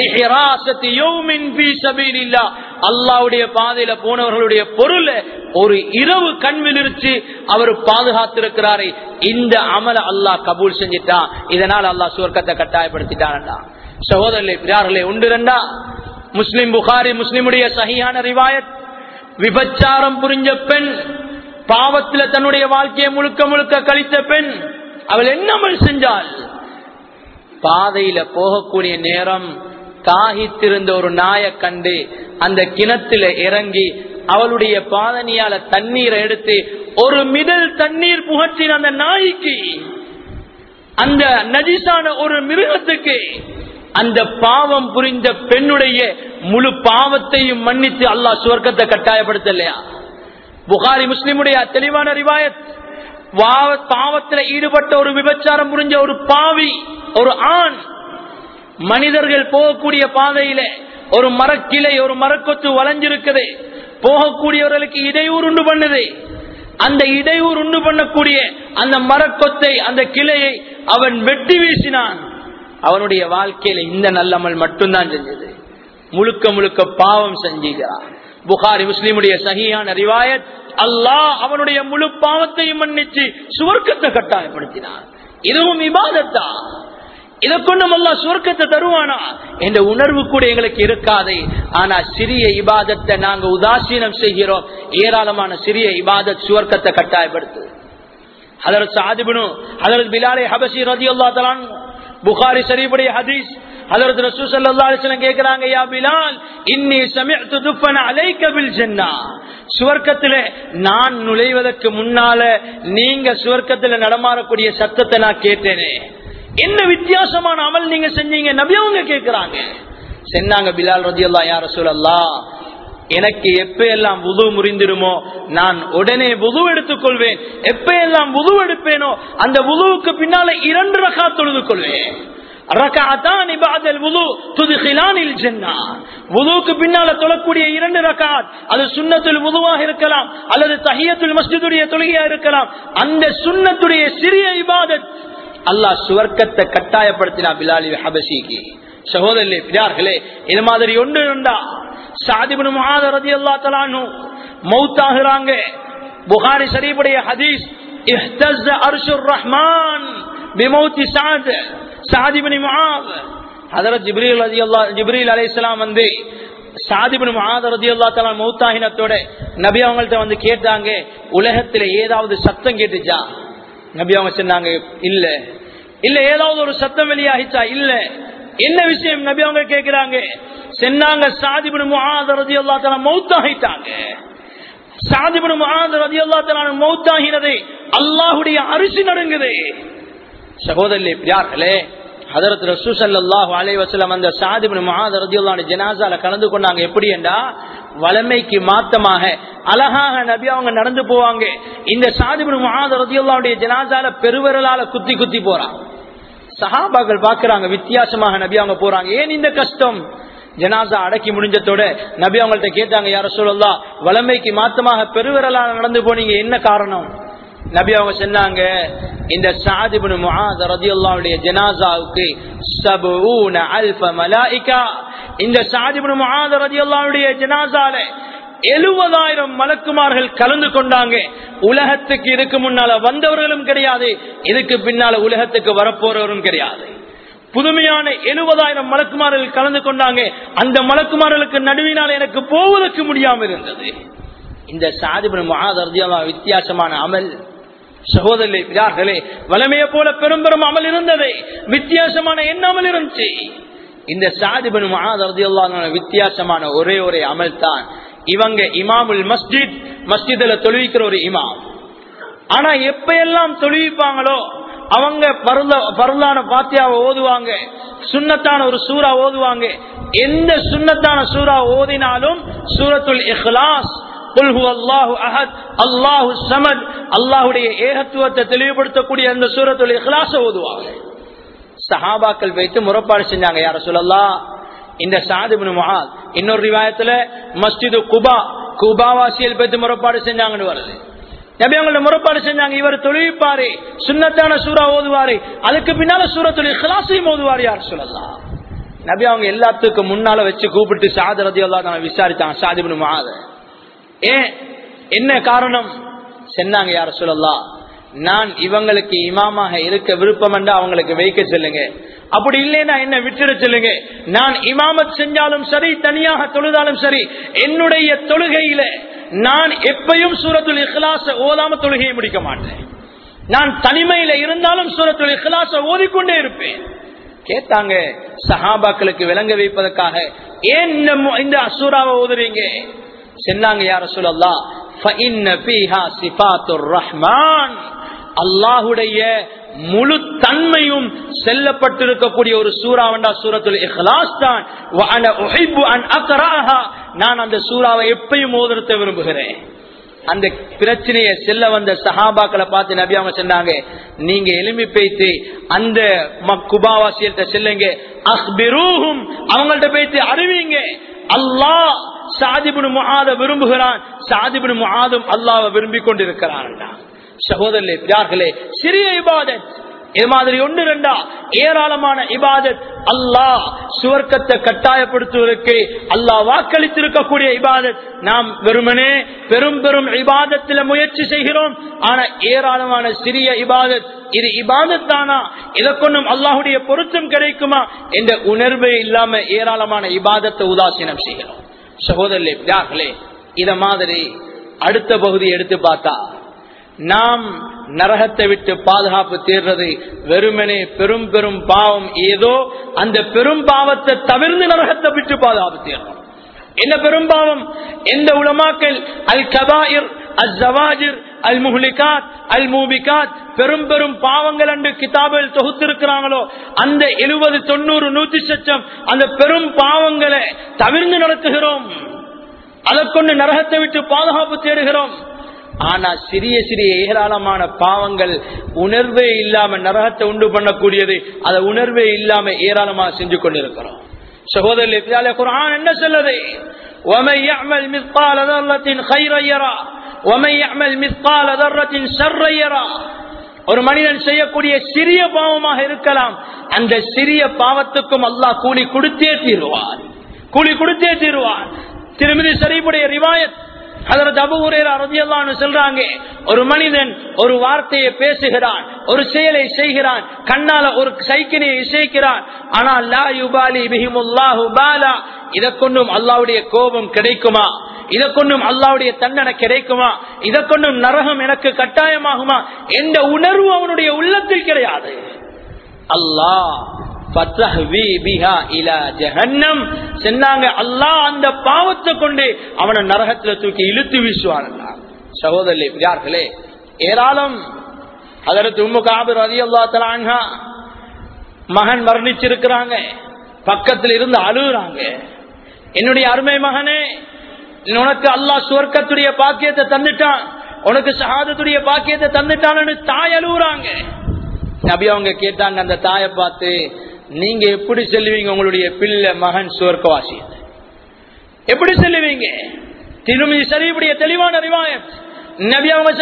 அல்லாவுடைய பாதையில போனவர்களுடைய பொருள் ஒரு இரவு கண் விழிச்சு அவர் பாதுகாத்திருக்கிறாரே இந்த அமல அல்லாஹ் கபூல் செஞ்சிட்டான் இதனால் அல்லாஹ் சுவர்க்கத்தை கட்டாயப்படுத்திட்டான்டா சகோதரர்களே பிரார்களே உண்டு ரெண்டா முஸ்லிம் புகாரி முஸ்லிமுடைய சகியான ரிவாயத் விபச்சாரம் புரிஞ்ச பெண் பாவத்துல தன்னுடைய வாழ்க்கையை முழுக்க முழுக்க கழித்த பெண் அவள் என்னமல் செஞ்சாள் பாதையில போகக்கூடிய நேரம் தாகித்திருந்த ஒரு நாயை கண்டு அந்த கிணத்துல இறங்கி அவளுடைய பாதனியால தண்ணீரை எடுத்து ஒரு மிடல் தண்ணீர் புகற்றின அந்த நாய்க்கு அந்த நஜிசான ஒரு மிருகத்துக்கு அந்த பாவம் புரிந்த பெண்ணுடைய முழு பாவத்தையும் மன்னித்து அல்லாஹ் சுவர்க்கத்தை கட்டாயப்படுத்தலையா புகாரி முஸ்லிமுடைய தெளிவான ரிவாயத் பாவத்தில் ஈடுபட்ட ஒரு விபச்சாரம் புரிஞ்ச ஒரு பாவி ஒரு ஆண் மனிதர்கள் போகக்கூடிய பாதையில ஒரு மரக்கிளை ஒரு மரக்கொத்து வளைஞ்சிருக்குது போகக்கூடியவர்களுக்கு இடையூறு உண்டு பண்ணுது அந்த இடையூறு உண்டு பண்ணக்கூடிய அந்த மரக்கொத்தை அந்த கிளையை அவன் வெட்டி வீசினான் அவனுடைய வாழ்க்கையில இந்த நல்லமல் மட்டும்தான் செஞ்சது முழுக்க முழுக்க பாவம் செஞ்சுகிறான் புகாரி முஸ்லிமுடைய சகியான ரிவாயத் அல்லாஹ் அவனுடைய முழு பாவத்தையும் மன்னிச்சு சுவர்க்கத்தை கட்டாயப்படுத்தினான் இதுவும் இபாதத்தா இதை கொண்டு அல்லா சுவர்க்கத்தை தருவானா என்ற உணர்வு கூட எங்களுக்கு இருக்காது ஆனா சிறிய இபாதத்தை நாங்க உதாசீனம் செய்கிறோம் ஏராளமான சிறிய இபாதத் சுவர்க்கத்தை கட்டாயப்படுத்து அதற்கு சாதிபனும் அதற்கு பிலாலே ஹபசி ரதி அல்லா தலான் புகாரி ஷரீஃபுடைய ஹதீஸ் ஹதரத் ரசூல் ஸல்லல்லாஹு அலைஹி வஸல்லம் கேக்குறாங்க யா பிலால் இன்னி சமிஅது துஃபன அலைக பில் ஜன்னah சுவர்க்கத்திலே நான் நுழைவதற்கு முன்னால நீங்க சுவர்க்கத்துல நடமாறக்கூடிய சத்தத்தை நான் கேட்டேனே என்ன வித்தியாசமான அமல் நீங்க செஞ்சீங்க நபி அவங்க கேக்குறாங்க சென்னாங்க பிலால் ரதியல்லா யார சொல்லல்லா எனக்கு எப்ப எல்லாம் புது முறிந்திருமோ நான் உடனே புது எடுத்துக் கொள்வேன் எப்ப எல்லாம் புது எடுப்பேனோ அந்த புதுவுக்கு பின்னால இரண்டு ரகா தொழுது கொள்வேன் பின்னால தொழக்கூடிய இரண்டு ரகாத் அது சுண்ணத்துல் முதுவாக இருக்கலாம் அல்லது தஹியத்துல் மஸ்ஜிதுடைய தொழுகையா இருக்கலாம் அந்த சுண்ணத்துடைய சிறிய இபாதத் அல்லாஹ் சுவர்க்கத்தை கட்டாயப்படுத்தினா பிலாலி ஹபசிக்கு சகோதரர்களே பிரியார்களே இது மாதிரி ஒன்று உண்டா சாதிபனு மகாதரதி அல்லா தலானு மௌத்தாகிறாங்க புகாரி ஷரீஃபுடைய ஹதீஸ் இஹ்தஸ்ஸ அர்ஷுர் ரஹ்மான் பிமௌத்தி சாத் சாத் இப்னு முஆத் ஹதரத் ஜிப்ரீல் ரலியல்லாஹு ஜிப்ரீல் அலைஹிஸ்ஸலாம் வந்து சாதிபின் முஆத் ரலியல்லாஹு தஆலா மௌத்தாகினத்தோட நபி அவங்கள்ட்ட வந்து கேட்டாங்க உலகத்துல ஏதாவது சத்தம் கேட்டுச்சா நபி அவங்க சொன்னாங்க இல்ல இல்ல ஏதாவது ஒரு சத்தம் வெளியாகிச்சா இல்ல என்ன விஷயம் நபி அவங்க கேக்குறாங்க சொன்னாங்க சாதிபின் முஆத் ரலியல்லாஹு தஆலா மௌத்தாகிட்டாங்க சாதிபின் முஆத் ரலியல்லாஹு தஆலா மௌத்தாகினது அல்லாஹ்வுடைய அரிசி நடுங்குது சகோதரர்களே பிரியார்களே ஹதரத் ரசூ ஸல்லல்லாஹு அலைஹி வஸல்லம் அந்த சாத் இப்னு முஆத் রাদিয়াল্লাহு அன்ஹு ஜனாஸால கலந்து கொண்டாங்க எப்படி என்றா வளமைக்கு மாத்தமாக அழகாக நபி அவங்க நடந்து போவாங்க இந்த சாத் இப்னு முஆத் রাদিয়াল্লাஹுடைய ஜனாஸால பெருவிரலால குத்தி குத்தி போறாங்க சஹாபாக்கள் பாக்குறாங்க வித்தியாசமாக நபி அவங்க போறாங்க ஏன் இந்த கஷ்டம் ஜனாசா அடக்கி முடிஞ்சதோட நபி அவங்கள்ட்ட கேட்டாங்க யார சொல்லலாம் வளமைக்கு மாத்தமாக பெருவிரலால நடந்து போனீங்க என்ன காரணம் நபி அவங்க சொன்னாங்க இந்த சாதிபுன் முஆத் ரதியல்லாஹுடைய ஜனாசாவுக்கு சபூன அல்ஃப மலாயிகா இந்த சாதிபுன் முஆத் ரதியல்லாஹுடைய ஜனாசால எழுபதாயிரம் மலக்குமார்கள் கலந்து கொண்டாங்க உலகத்துக்கு இதுக்கு முன்னால வந்தவர்களும் கிடையாது இதுக்கு பின்னால உலகத்துக்கு வரப்போறவரும் கிடையாது புதுமையான எழுபதாயிரம் மலக்குமார்கள் கலந்து கொண்டாங்க அந்த மலக்குமார்களுக்கு நடுவினால் எனக்கு போவதற்கு முடியாமல் இருந்தது இந்த சாதிபுன் முஆத் ரதியல்லாஹு வித்தியாசமான அமல் சகோதரர்களே பிதார்களே வளமையை போல பெரும் பெரும் அமல் இருந்தது வித்தியாசமான என்ன அமல் இருந்துச்சு இந்த சாதிபன் மகாதரதியல்லான வித்தியாசமான ஒரே ஒரே அமல் தான் இவங்க இமாமுல் மஸ்ஜித் மஸ்ஜிதுல தொழுவிக்கிற ஒரு இமாம் ஆனா எப்ப எல்லாம் தொழுவிப்பாங்களோ அவங்க பருளான பாத்தியாவை ஓதுவாங்க சுண்ணத்தான ஒரு சூறா ஓதுவாங்க எந்த சுண்ணத்தான சூறா ஓதினாலும் சூரத்துல் இஹ்லாஸ் அல்லாஹுடைய ஏகத்துவத்தை தெளிவுபடுத்தக்கூடிய அந்த சூரத்துடைய இஹ்லாச ஓதுவாங்க சஹாபாக்கள் வைத்து முறப்பாடு செஞ்சாங்க யார சொல்லலாம் இந்த சாதிபின் மஹாத் இன்னொரு ரிவாயத்துல மஸ்ஜிது குபா குபாவாசியல் வைத்து முறப்பாடு செஞ்சாங்கன்னு வருது நபி அவங்கள முறப்பாடு செஞ்சாங்க இவர் தொழிப்பாரு சுண்ணத்தான சூறா ஓதுவாரு அதுக்கு பின்னால சூரத்துடைய இஹ்லாசையும் ஓதுவாரு யார் சொல்லலாம் நபி அவங்க எல்லாத்துக்கும் முன்னால வச்சு கூப்பிட்டு சாதரதி எல்லாம் விசாரித்தாங்க சாதிபின் மகாத ஏன் என்ன காரணம் சொன்னாங்க யார சொல்லலாம் நான் இவங்களுக்கு இமாமாக இருக்க விருப்பம் என்றா அவங்களுக்கு வைக்க சொல்லுங்க அப்படி இல்லைன்னா என்ன விட்டுட சொல்லுங்க நான் இமாமத் செஞ்சாலும் சரி தனியாக தொழுதாலும் சரி என்னுடைய தொழுகையில நான் எப்பையும் சூரத்துல் இஹ்லாச ஓதாம தொழுகையை முடிக்க மாட்டேன் நான் தனிமையில இருந்தாலும் சூரத்துல் இஹ்லாச ஓதிக்கொண்டே இருப்பேன் கேட்டாங்க சஹாபாக்களுக்கு விளங்க வைப்பதற்காக ஏன் இந்த அசூராவை ஓதுறீங்க சொன்னாங்க யார சொல்லலாம் ரஹ்மான் அல்லாஹுடைய முழு தன்மையும் செல்லப்பட்டிருக்கக்கூடிய ஒரு சூறாவண்டா சூரத்துல் இஹ்லாஸ் தான் நான் அந்த சூறாவை எப்பயும் ஓதுறத விரும்புகிறேன் அந்த பிரச்சனையை செல்ல வந்த சஹாபாக்களை பார்த்து நபி அவங்க சொன்னாங்க நீங்க எலும்பி பேய்த்து அந்த குபாவாசியத்தை செல்லுங்க அஹ்பிரூஹும் அவங்கள்ட்ட பேய்த்து அறிவிங்க அல்லாஹ் சாதிபின் முகாத விரும்புகிறான் சாதிபின் முகாதும் அல்லாவை விரும்பிக் கொண்டிருக்கிறான் சகோதரர்களே பியார்களே சிறிய இபாதத் இது மாதிரி ஒன்று ரெண்டா ஏராளமான இபாதத் அல்லாஹ் சுவர்க்கத்தை கட்டாயப்படுத்துவதற்கு அல்லாஹ் வாக்களித்திருக்கக்கூடிய இபாதத் நாம் வெறுமனே பெரும் பெரும் இபாதத்தில் முயற்சி செய்கிறோம் ஆனா ஏராளமான சிறிய இபாதத் இது இபாதத் தானா இதை கொண்டும் அல்லாஹுடைய பொருத்தம் கிடைக்குமா என்ற உணர்வே இல்லாம ஏராளமான இபாதத்தை உதாசீனம் செய்கிறோம் சகோதரர்களே பிதாக்களே இத மாதிரி அடுத்த பகுதி எடுத்து பார்த்தா நாம் நரகத்தை விட்டு பாதுகாப்பு தேர்றது வெறுமனே பெரும் பெரும் பாவம் ஏதோ அந்த பெரும் பாவத்தை தவிர்த்து நரகத்தை விட்டு பாதுகாப்பு தேர்றோம் என்ன பெரும் பாவம் எந்த உலமாக்கள் அல் கபாயிர் அல் ஜவாஜிர் அல் முஹ்லிகாத் அல் மூபிகாத் பெரும் பெரும் பாவங்கள் என்று கிதாபில் தொகுத்திருக்கிறாங்களோ அந்த எழுபது தொண்ணூறு நூத்தி சச்சம் அந்த பெரும் பாவங்களை தவிர்த்து நடத்துகிறோம் அதை கொண்டு நரகத்தை விட்டு பாதுகாப்பு தேடுகிறோம் ஆனா சிறிய சிறிய ஏராளமான பாவங்கள் உணர்வே இல்லாம நரகத்தை உண்டு பண்ணக்கூடியது அதை உணர்வே இல்லாம ஏராளமாக செஞ்சு கொண்டிருக்கிறோம் சகோதரர் குரான் என்ன சொல்லுது ومن يعمل مثقال ذرة خيرا يرى ومن يعمل مثقال ذرة شرا يرى ஒரு மனிதன் செய்யக்கூடிய சிறிய பாவமாக இருக்கலாம் அந்த சிறிய பாவத்துக்கும் அல்லாஹ் கூலி கொடுத்தே தீருவார் கூலி கொடுத்தே தீருவார் திருமதி சரிபுடைய ரிவாயத் அதற்கு அபுரேரா ரதியல்லான்னு சொல்றாங்க ஒரு மனிதன் ஒரு வார்த்தையை பேசுகிறான் ஒரு செயலை செய்கிறான் கண்ணால ஒரு சைக்கினை இசைக்கிறான் ஆனால் லா யுபாலி பிஹிமுல்லாஹு பாலா இதை கொண்டும் அல்லாவுடைய கோபம் கிடைக்குமா இதை கொண்டும் அல்லாவுடைய தண்டனை கிடைக்குமா இதை கொண்டும் நரகம் எனக்கு கட்டாயமாகுமா என்ற உணர்வு அவனுடைய உள்ளத்தில் கிடையாது அல்லாஹ் சொன்னாங்க அல்லாஹ் அந்த பாவத்தை கொண்டு அவனை நரகத்துல தூக்கி இழுத்து வீசுவான் சகோதரி யார்களே ஏராளம் அதற்கு உம்மு காபர் அதி அல்லா தலான்ஹா மகன் மரணிச்சிருக்கிறாங்க பக்கத்தில் இருந்து அழுகுறாங்க என்னுடைய அருமை மகனே உனக்கு அல்லாஹ் சுவர்க்கத்துடைய பாக்கியத்தை தந்துட்டான் உனக்கு சகாதத்துடைய பாக்கியத்தை தந்துட்டான்னு தாய் அழுகுறாங்க நபி அவங்க கேட்டாங்க அந்த தாயை பார்த்து நீங்க எப்படி சொல்லுவீங்க உங்களுடைய பிள்ளை மகன் சுவர்க்கவாசி எப்படி சொல்லுவீங்க திருமதி சரிவுடைய தெளிவான அறிவாயம் நபி அவங்க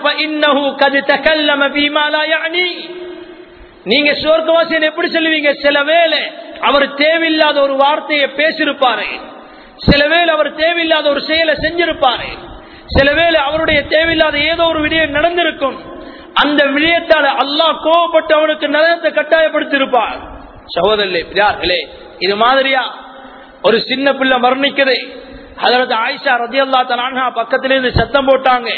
சொன்னாங்க நீங்க சுவர்க்கவாசியன் எப்படி சொல்லுவீங்க சில வேலை அவர் தேவையில்லாத ஒரு வார்த்தையை பேசியிருப்பாரு சில வேலை அவர் தேவையில்லாத ஒரு செயலை செஞ்சிருப்பாரு சில வேலை அவருடைய தேவையில்லாத ஏதோ ஒரு விடயம் நடந்திருக்கும் அந்த விடயத்தால அல்லாஹ் கோவப்பட்டு அவனுக்கு நலத்தை கட்டாயப்படுத்தியிருப்பார் சகோதரர்களே பிரியார்களே இது மாதிரியா ஒரு சின்ன பிள்ளை மரணிக்குது அதற்கு ஆயிஷா ரதி அல்லா தலான்ஹா பக்கத்திலிருந்து சத்தம் போட்டாங்க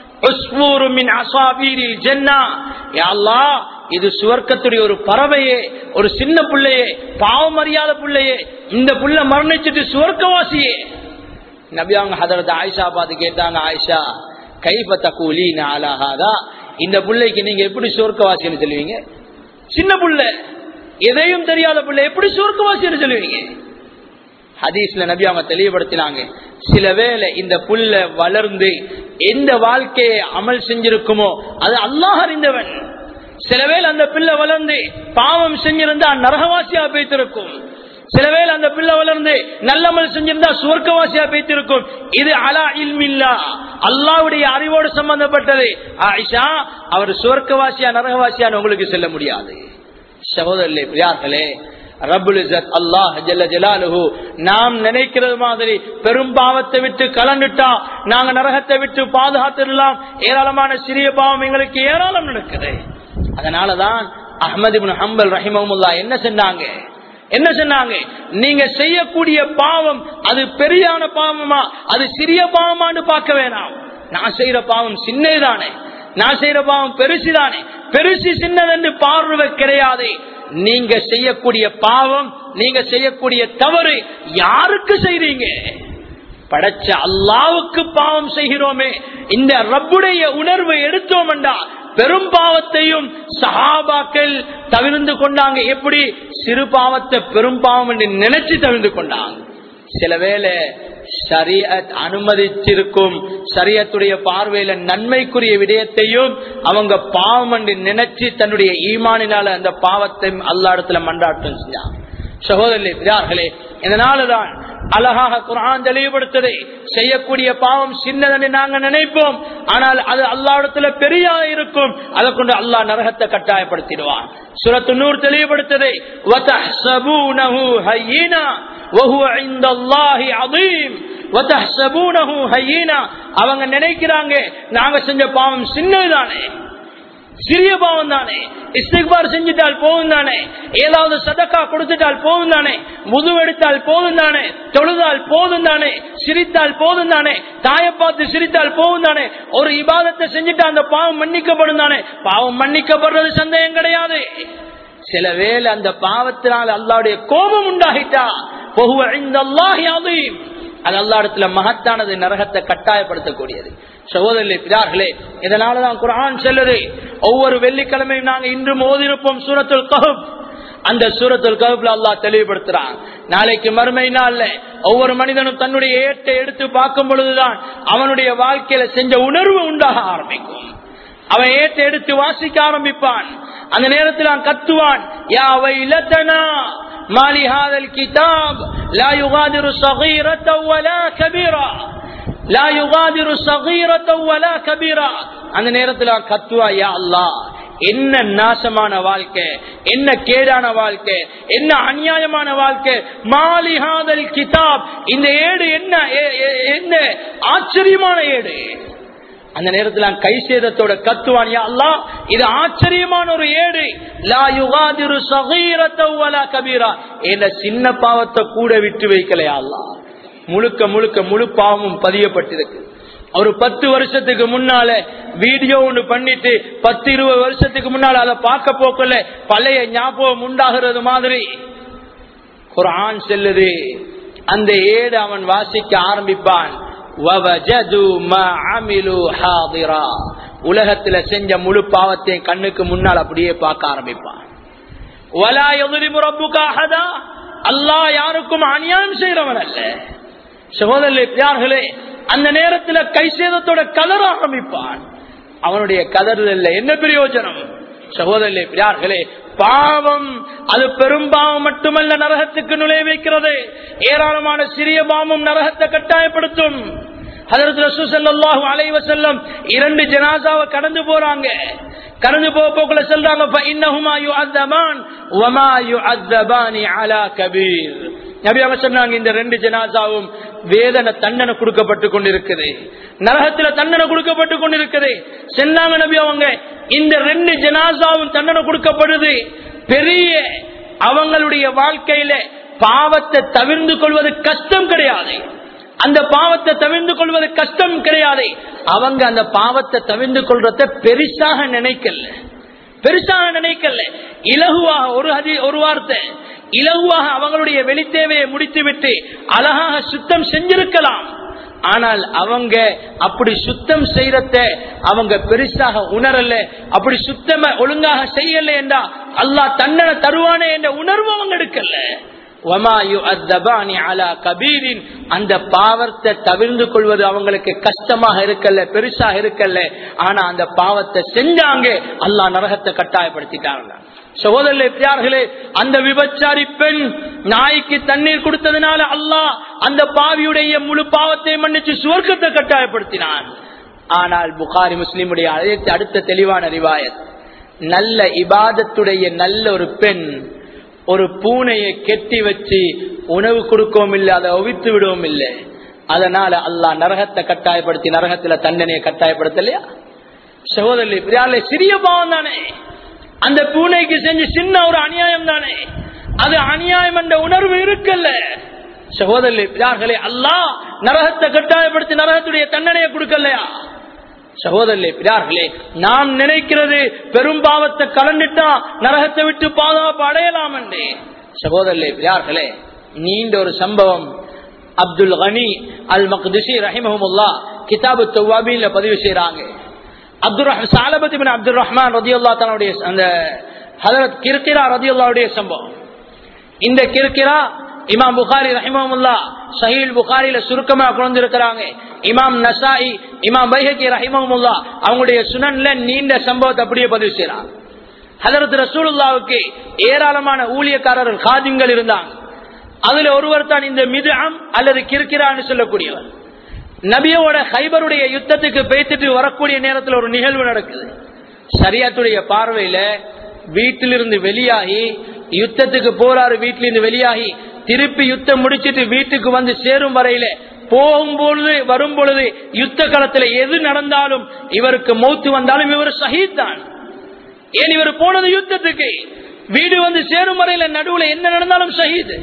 இது சுவர்க்கத்துடைய ஒரு பறவையே ஒரு சின்ன பிள்ளையே பாவம் அறியாத பிள்ளையே இந்த புள்ள மரணிச்சுட்டு சுவர்க்கவாசியே நபியாங்க ஹதரத் ஆயிஷா பார்த்து கேட்டாங்க ஆயிஷா கைபத்த கூலி நாளாகாதா இந்த பிள்ளைக்கு நீங்க எப்படி சுவர்க்கவாசின்னு சொல்லுவீங்க சின்ன புள்ள எதையும் தெரியாத பிள்ளை எப்படி சுவர்க்கவாசின்னு சொல்லுவீங்க ஹதீஸ்ல நபி அவங்க தெளிவுபடுத்தினாங்க சில வேளை இந்த புல்ல வளர்ந்து எந்த வாழ்க்கையை அமல் செஞ்சிருக்குமோ அது அல்லாஹ் அறிந்தவன் சில வேளை அந்த பிள்ளை வளர்ந்து பாவம் செஞ்சிருந்தா நரகவாசியா பேத்திருக்கும் சில வேளை அந்த பிள்ளை வளர்ந்து நல்லமல் செஞ்சிருந்தா சுவர்க்கவாசியா பேத்திருக்கும் இது அலா இல்மில்லா அல்லாவுடைய அறிவோடு சம்பந்தப்பட்டது ஆயிஷா அவர் சுவர்க்கவாசியா நரகவாசியான்னு உங்களுக்கு சொல்ல முடியாது சகோதரர்களே பிரியார்களே ரபுல் இசத் அல்லாஹ் ஜல்ல ஜலாலுஹு நாம் நினைக்கிறது மாதிரி பெரும் பாவத்தை விட்டு கலந்துட்டா நாங்க நரகத்தை விட்டு பாதுகாத்திடலாம் ஏராளமான சிறிய பாவம் எங்களுக்கு ஏராளம் நடக்குது அதனாலதான் அஹமது இப்னு ஹம்பல் ரஹிமமுல்லா என்ன சொன்னாங்க என்ன சொன்னாங்க நீங்க செய்யக்கூடிய பாவம் அது பெரியான பாவமா அது சிறிய பாவமான்னு பார்க்க வேணாம் நான் செய்யற பாவம் சின்னதானே நான் செய்யற பாவம் பெருசுதானே பெருசு சின்னதென்று பார்வை கிடையாது நீங்க செய்யக்கூடிய பாவம் நீங்க செய்யக்கூடிய தவறு யாருக்கு செய்றீங்க படைச்ச அல்லாவுக்கு பாவம் செய்கிறோமே இந்த ரப்புடைய உணர்வை எடுத்தோம்டா பெரும் பாவத்தையும் சஹாபாக்கள் தவிர்ந்து கொண்டாங்க எப்படி சிறு பாவத்தை பெரும் பாவம் என்று நினைச்சு தவிர்ந்து கொண்டாங்க சில வேளை சரியத் அனுமதிச்சிருக்கும் சரியத்துடைய பார்வையில நன்மைக்குரிய விடயத்தையும் அவங்க பாவம் என்று நினைச்சு தன்னுடைய ஈமானினால அந்த பாவத்தை அல்லா இடத்துல மண்டாட்டம் செஞ்சாங்க சகோதரர்களே பிதார்களே இதனாலதான் அழகாக குரான் தெளிவுபடுத்ததை செய்யக்கூடிய பாவம் சின்னதனை நாங்க நினைப்போம் ஆனால் அது அல்லாவிடத்துல பெரிய இருக்கும் அதை கொண்டு அல்லாஹ் நரகத்தை கட்டாயப்படுத்திடுவான் சுரத்து நூறு தெளிவுபடுத்ததை அவங்க நினைக்கிறாங்க நாங்க செஞ்ச பாவம் சின்னதுதானே சிறிய பாவம் தானே இஸ்திக்பார் செஞ்சுட்டால் போகும் தானே ஏதாவது சதக்கா கொடுத்துட்டால் போகும் தானே முதுவெடுத்தால் போதும் தானே தொழுதால் போதும் தானே சிரித்தால் போதும் தானே தாயை பார்த்து சிரித்தால் போகும் தானே ஒரு இபாதத்தை செஞ்சுட்டா அந்த பாவம் மன்னிக்கப்படும் தானே பாவம் மன்னிக்கப்படுறது சந்தேகம் கிடையாது சில வேளை அந்த பாவத்தினால் அல்லாவுடைய கோபம் உண்டாகிட்டா அது அல்லா இடத்துல மகத்தானது நரகத்தை கட்டாயப்படுத்தக்கூடியது சகோதரர்களே பிதார்களே இதனாலதான் குரான் செல்லுது ஒவ்வொரு வெள்ளிக்கிழமையும் நாங்க இன்று மோதிருப்போம் சூரத்துல் கஹப் அந்த சூரத்துல் கஹப்ல அல்லாஹ் தெளிவுபடுத்துறான் நாளைக்கு மறுமை நாள்ல ஒவ்வொரு மனிதனும் தன்னுடைய ஏட்டை எடுத்து பார்க்கும் பொழுதுதான் அவனுடைய வாழ்க்கையில செஞ்ச உணர்வு உண்டாக ஆரம்பிக்கும் அவன் ஏட்டை எடுத்து வாசிக்க ஆரம்பிப்பான் அந்த நேரத்தில் அவன் கத்துவான் யா வைலத்தனா மாலி ஹாதல் கிதாப் லா யுகாதிரு صغيرة ولا كبيرة لا يغادر صغيرة ولا كبيرة அந்த நேரத்தில் கத்துவா யா அல்லாஹ் என்ன நாசமான வாழ்க்கை என்ன கேடான வாழ்க்கை என்ன அநியாயமான வாழ்க்கை மாலிஹாதல் கிதாப் இந்த ஏடு என்ன என்ன ஆச்சரியமான ஏடு அந்த நேரத்தில் கை சேதத்தோட கத்துவான் யா அல்லாஹ் இது ஆச்சரியமான ஒரு ஏடு லா யுகாதிரு சகீரத்த வலா கபீரா என்ற சின்ன பாவத்தை கூட விட்டு வைக்கலையா அல்லாஹ் முழுக்க முழுக்க முழு பாவமும் பதியப்பட்டிருக்கு ஒரு பத்து வருஷத்துக்கு முன்னால வீடியோ ஒன்று பண்ணிட்டு பத்து இருபது வருஷத்துக்கு முன்னால அதை பார்க்க போக்கல பழைய ஞாபகம் உண்டாகிறது மாதிரி குரான் செல்லுது அந்த ஏடு அவன் வாசிக்க ஆரம்பிப்பான் உலகத்துல செஞ்ச முழு பாவத்தையும் கண்ணுக்கு முன்னால் அப்படியே பார்க்க ஆரம்பிப்பான் அல்லாஹ் யாருக்கும் அநியாயம் செய்யறவன் அல்ல சகோதரர்களே அந்த நேரத்துல கை சேதத்தோட கதற ஆரம்பிப்பான் அவனுடைய கதறுதல்ல என்ன பிரயோஜனம் சகோதரர்களே பிரியார்களே பாவம் அது பெரும் பாவம் மட்டுமல்ல நரகத்துக்கு நுழைய வைக்கிறது ஏராளமான சிறிய பாவம் நரகத்தை கட்டாயப்படுத்தும் அலைவசல்லம் இரண்டு ஜனாசாவை கடந்து போறாங்க கடந்து போக போக்குள்ள சொல்றாங்க சொன்னாங்க இந்த ரெண்டு ஜனாசாவும் வேதனை தண்டனை கொடுக்கப்பட்டு கொண்டிருக்குது நரகத்துல தண்டனை கொடுக்கப்பட்டு கொண்டிருக்குது சென்னாங்க நபி அவங்க இந்த ரெண்டு ஜனாசாவும் தண்டனை கொடுக்கப்படுது பெரிய அவங்களுடைய வாழ்க்கையில பாவத்தை தவிர்ந்து கொள்வது கஷ்டம் கிடையாது அந்த பாவத்தை தவிர்ந்து கொள்வது கஷ்டம் கிடையாது அவங்க அந்த பாவத்தை தவிர்ந்து கொள்றத பெருசாக நினைக்கல பெருசாக நினைக்கல இலகுவாக ஒரு அதி ஒரு வார்த்தை இலகுவாக அவங்களுடைய வெளித்தேவையை முடித்துவிட்டு அழகாக சுத்தம் செஞ்சிருக்கலாம் ஆனால் அவங்க அப்படி சுத்தம் செய்யறத அவங்க பெருசாக உணரல அப்படி சுத்தம ஒழுங்காக செய்யல என்றா அல்லாஹ் தண்டனை தருவானே என்ற உணர்வு அவங்க எடுக்கல அந்த பாவத்தை தவிர்ந்து கொள்வது அவங்களுக்கு கஷ்டமாக இருக்கல பெருசாக இருக்கல ஆனா அந்த பாவத்தை செஞ்சாங்க அல்லா நரகத்தை கட்டாயப்படுத்திட்டாங்க சகோதரர்களே பிரியார்களே அந்த விபச்சாரி பெண் நாய்க்கு தண்ணீர் கொடுத்ததுனால அல்லாஹ் அந்த பாவியுடைய முழு பாவத்தை மன்னிச்சு சுவர்க்கத்தை கட்டாயப்படுத்தினான் ஆனால் புகாரி முஸ்லிமுடைய அடுத்த தெளிவான ரிவாயத் நல்ல இபாதத்துடைய நல்ல ஒரு பெண் ஒரு பூனையை கெட்டி வச்சு உணவு கொடுக்கவும் இல்லை அதை ஒவித்து விடவும் இல்லை அதனால அல்லாஹ் நரகத்தை கட்டாயப்படுத்தி நரகத்துல தண்டனையை கட்டாயப்படுத்தலையா சகோதரி பிரியாலே சிறிய பாவம் தானே அந்த பூனைக்கு செஞ்சு சின்ன ஒரு அநியாயம் தானே அது அநியாயம் என்ற உணர்வு இருக்கல்ல சகோதரி பிரியார்களே அல்லாஹ் நரகத்தை கட்டாயப்படுத்தி நரகத்துடைய தண்டனையை கொடுக்கலையா சகோதரர்களே பிதார்களே நாம் நினைக்கிறது பெரும் பாவத்தை கலந்துட்டா நரகத்தை விட்டு பாதுகாப்பு அடையலாம் என்றே சகோதரர்களே பிதார்களே நீண்ட ஒரு சம்பவம் அப்துல் கனி அல் மக்திசி ரஹிமஹமுல்லா கிதாபு தவாபில பதிவு செய்யறாங்க அப்துல் சாலபதி பின் அப்துல் ரஹ்மான் ரதியுல்லா தன்னுடைய அந்த ஹதரத் கிர்கிரா ரதியுல்லாவுடைய சம்பவம் இந்த கிர்கிரா இமாம் புகாரி ரஹிமமுல்லா சஹீல் புகாரில சுருக்கமா குழந்திருக்கிறாங்க இமாம் நசாயி இமாம் பைஹக்கி ரஹிமமுல்லா அவங்களுடைய சுனன்ல நீண்ட சம்பவத்தை அப்படியே பதிவு செய்யறாங்க ஹதரத் ரசூலுல்லாவுக்கு ஏராளமான ஊழியக்காரர்கள் காதிங்கள் இருந்தாங்க அதுல ஒருவர் தான் இந்த மிதாம் அல்லது கிர்கிரான்னு சொல்லக்கூடியவர் நபியோட ஹைபருடைய யுத்தத்துக்கு பேத்துட்டு வரக்கூடிய நேரத்தில் ஒரு நிகழ்வு நடக்குது சரியாத்துடைய பார்வையில வீட்டிலிருந்து வெளியாகி யுத்தத்துக்கு போறாரு வீட்டிலிருந்து வெளியாகி திருப்பி யுத்தம் முடிச்சிட்டு வீட்டுக்கு வந்து சேரும் வரையில போகும்பொழுது வரும் பொழுது யுத்த களத்துல எது நடந்தாலும் இவருக்கு மௌத்து வந்தாலும் இவர் ஷஹீத் தான் ஏன் இவர் போனது யுத்தத்துக்கு வீடு வந்து சேரும் வரையில நடுவுல என்ன நடந்தாலும் ஷஹீத்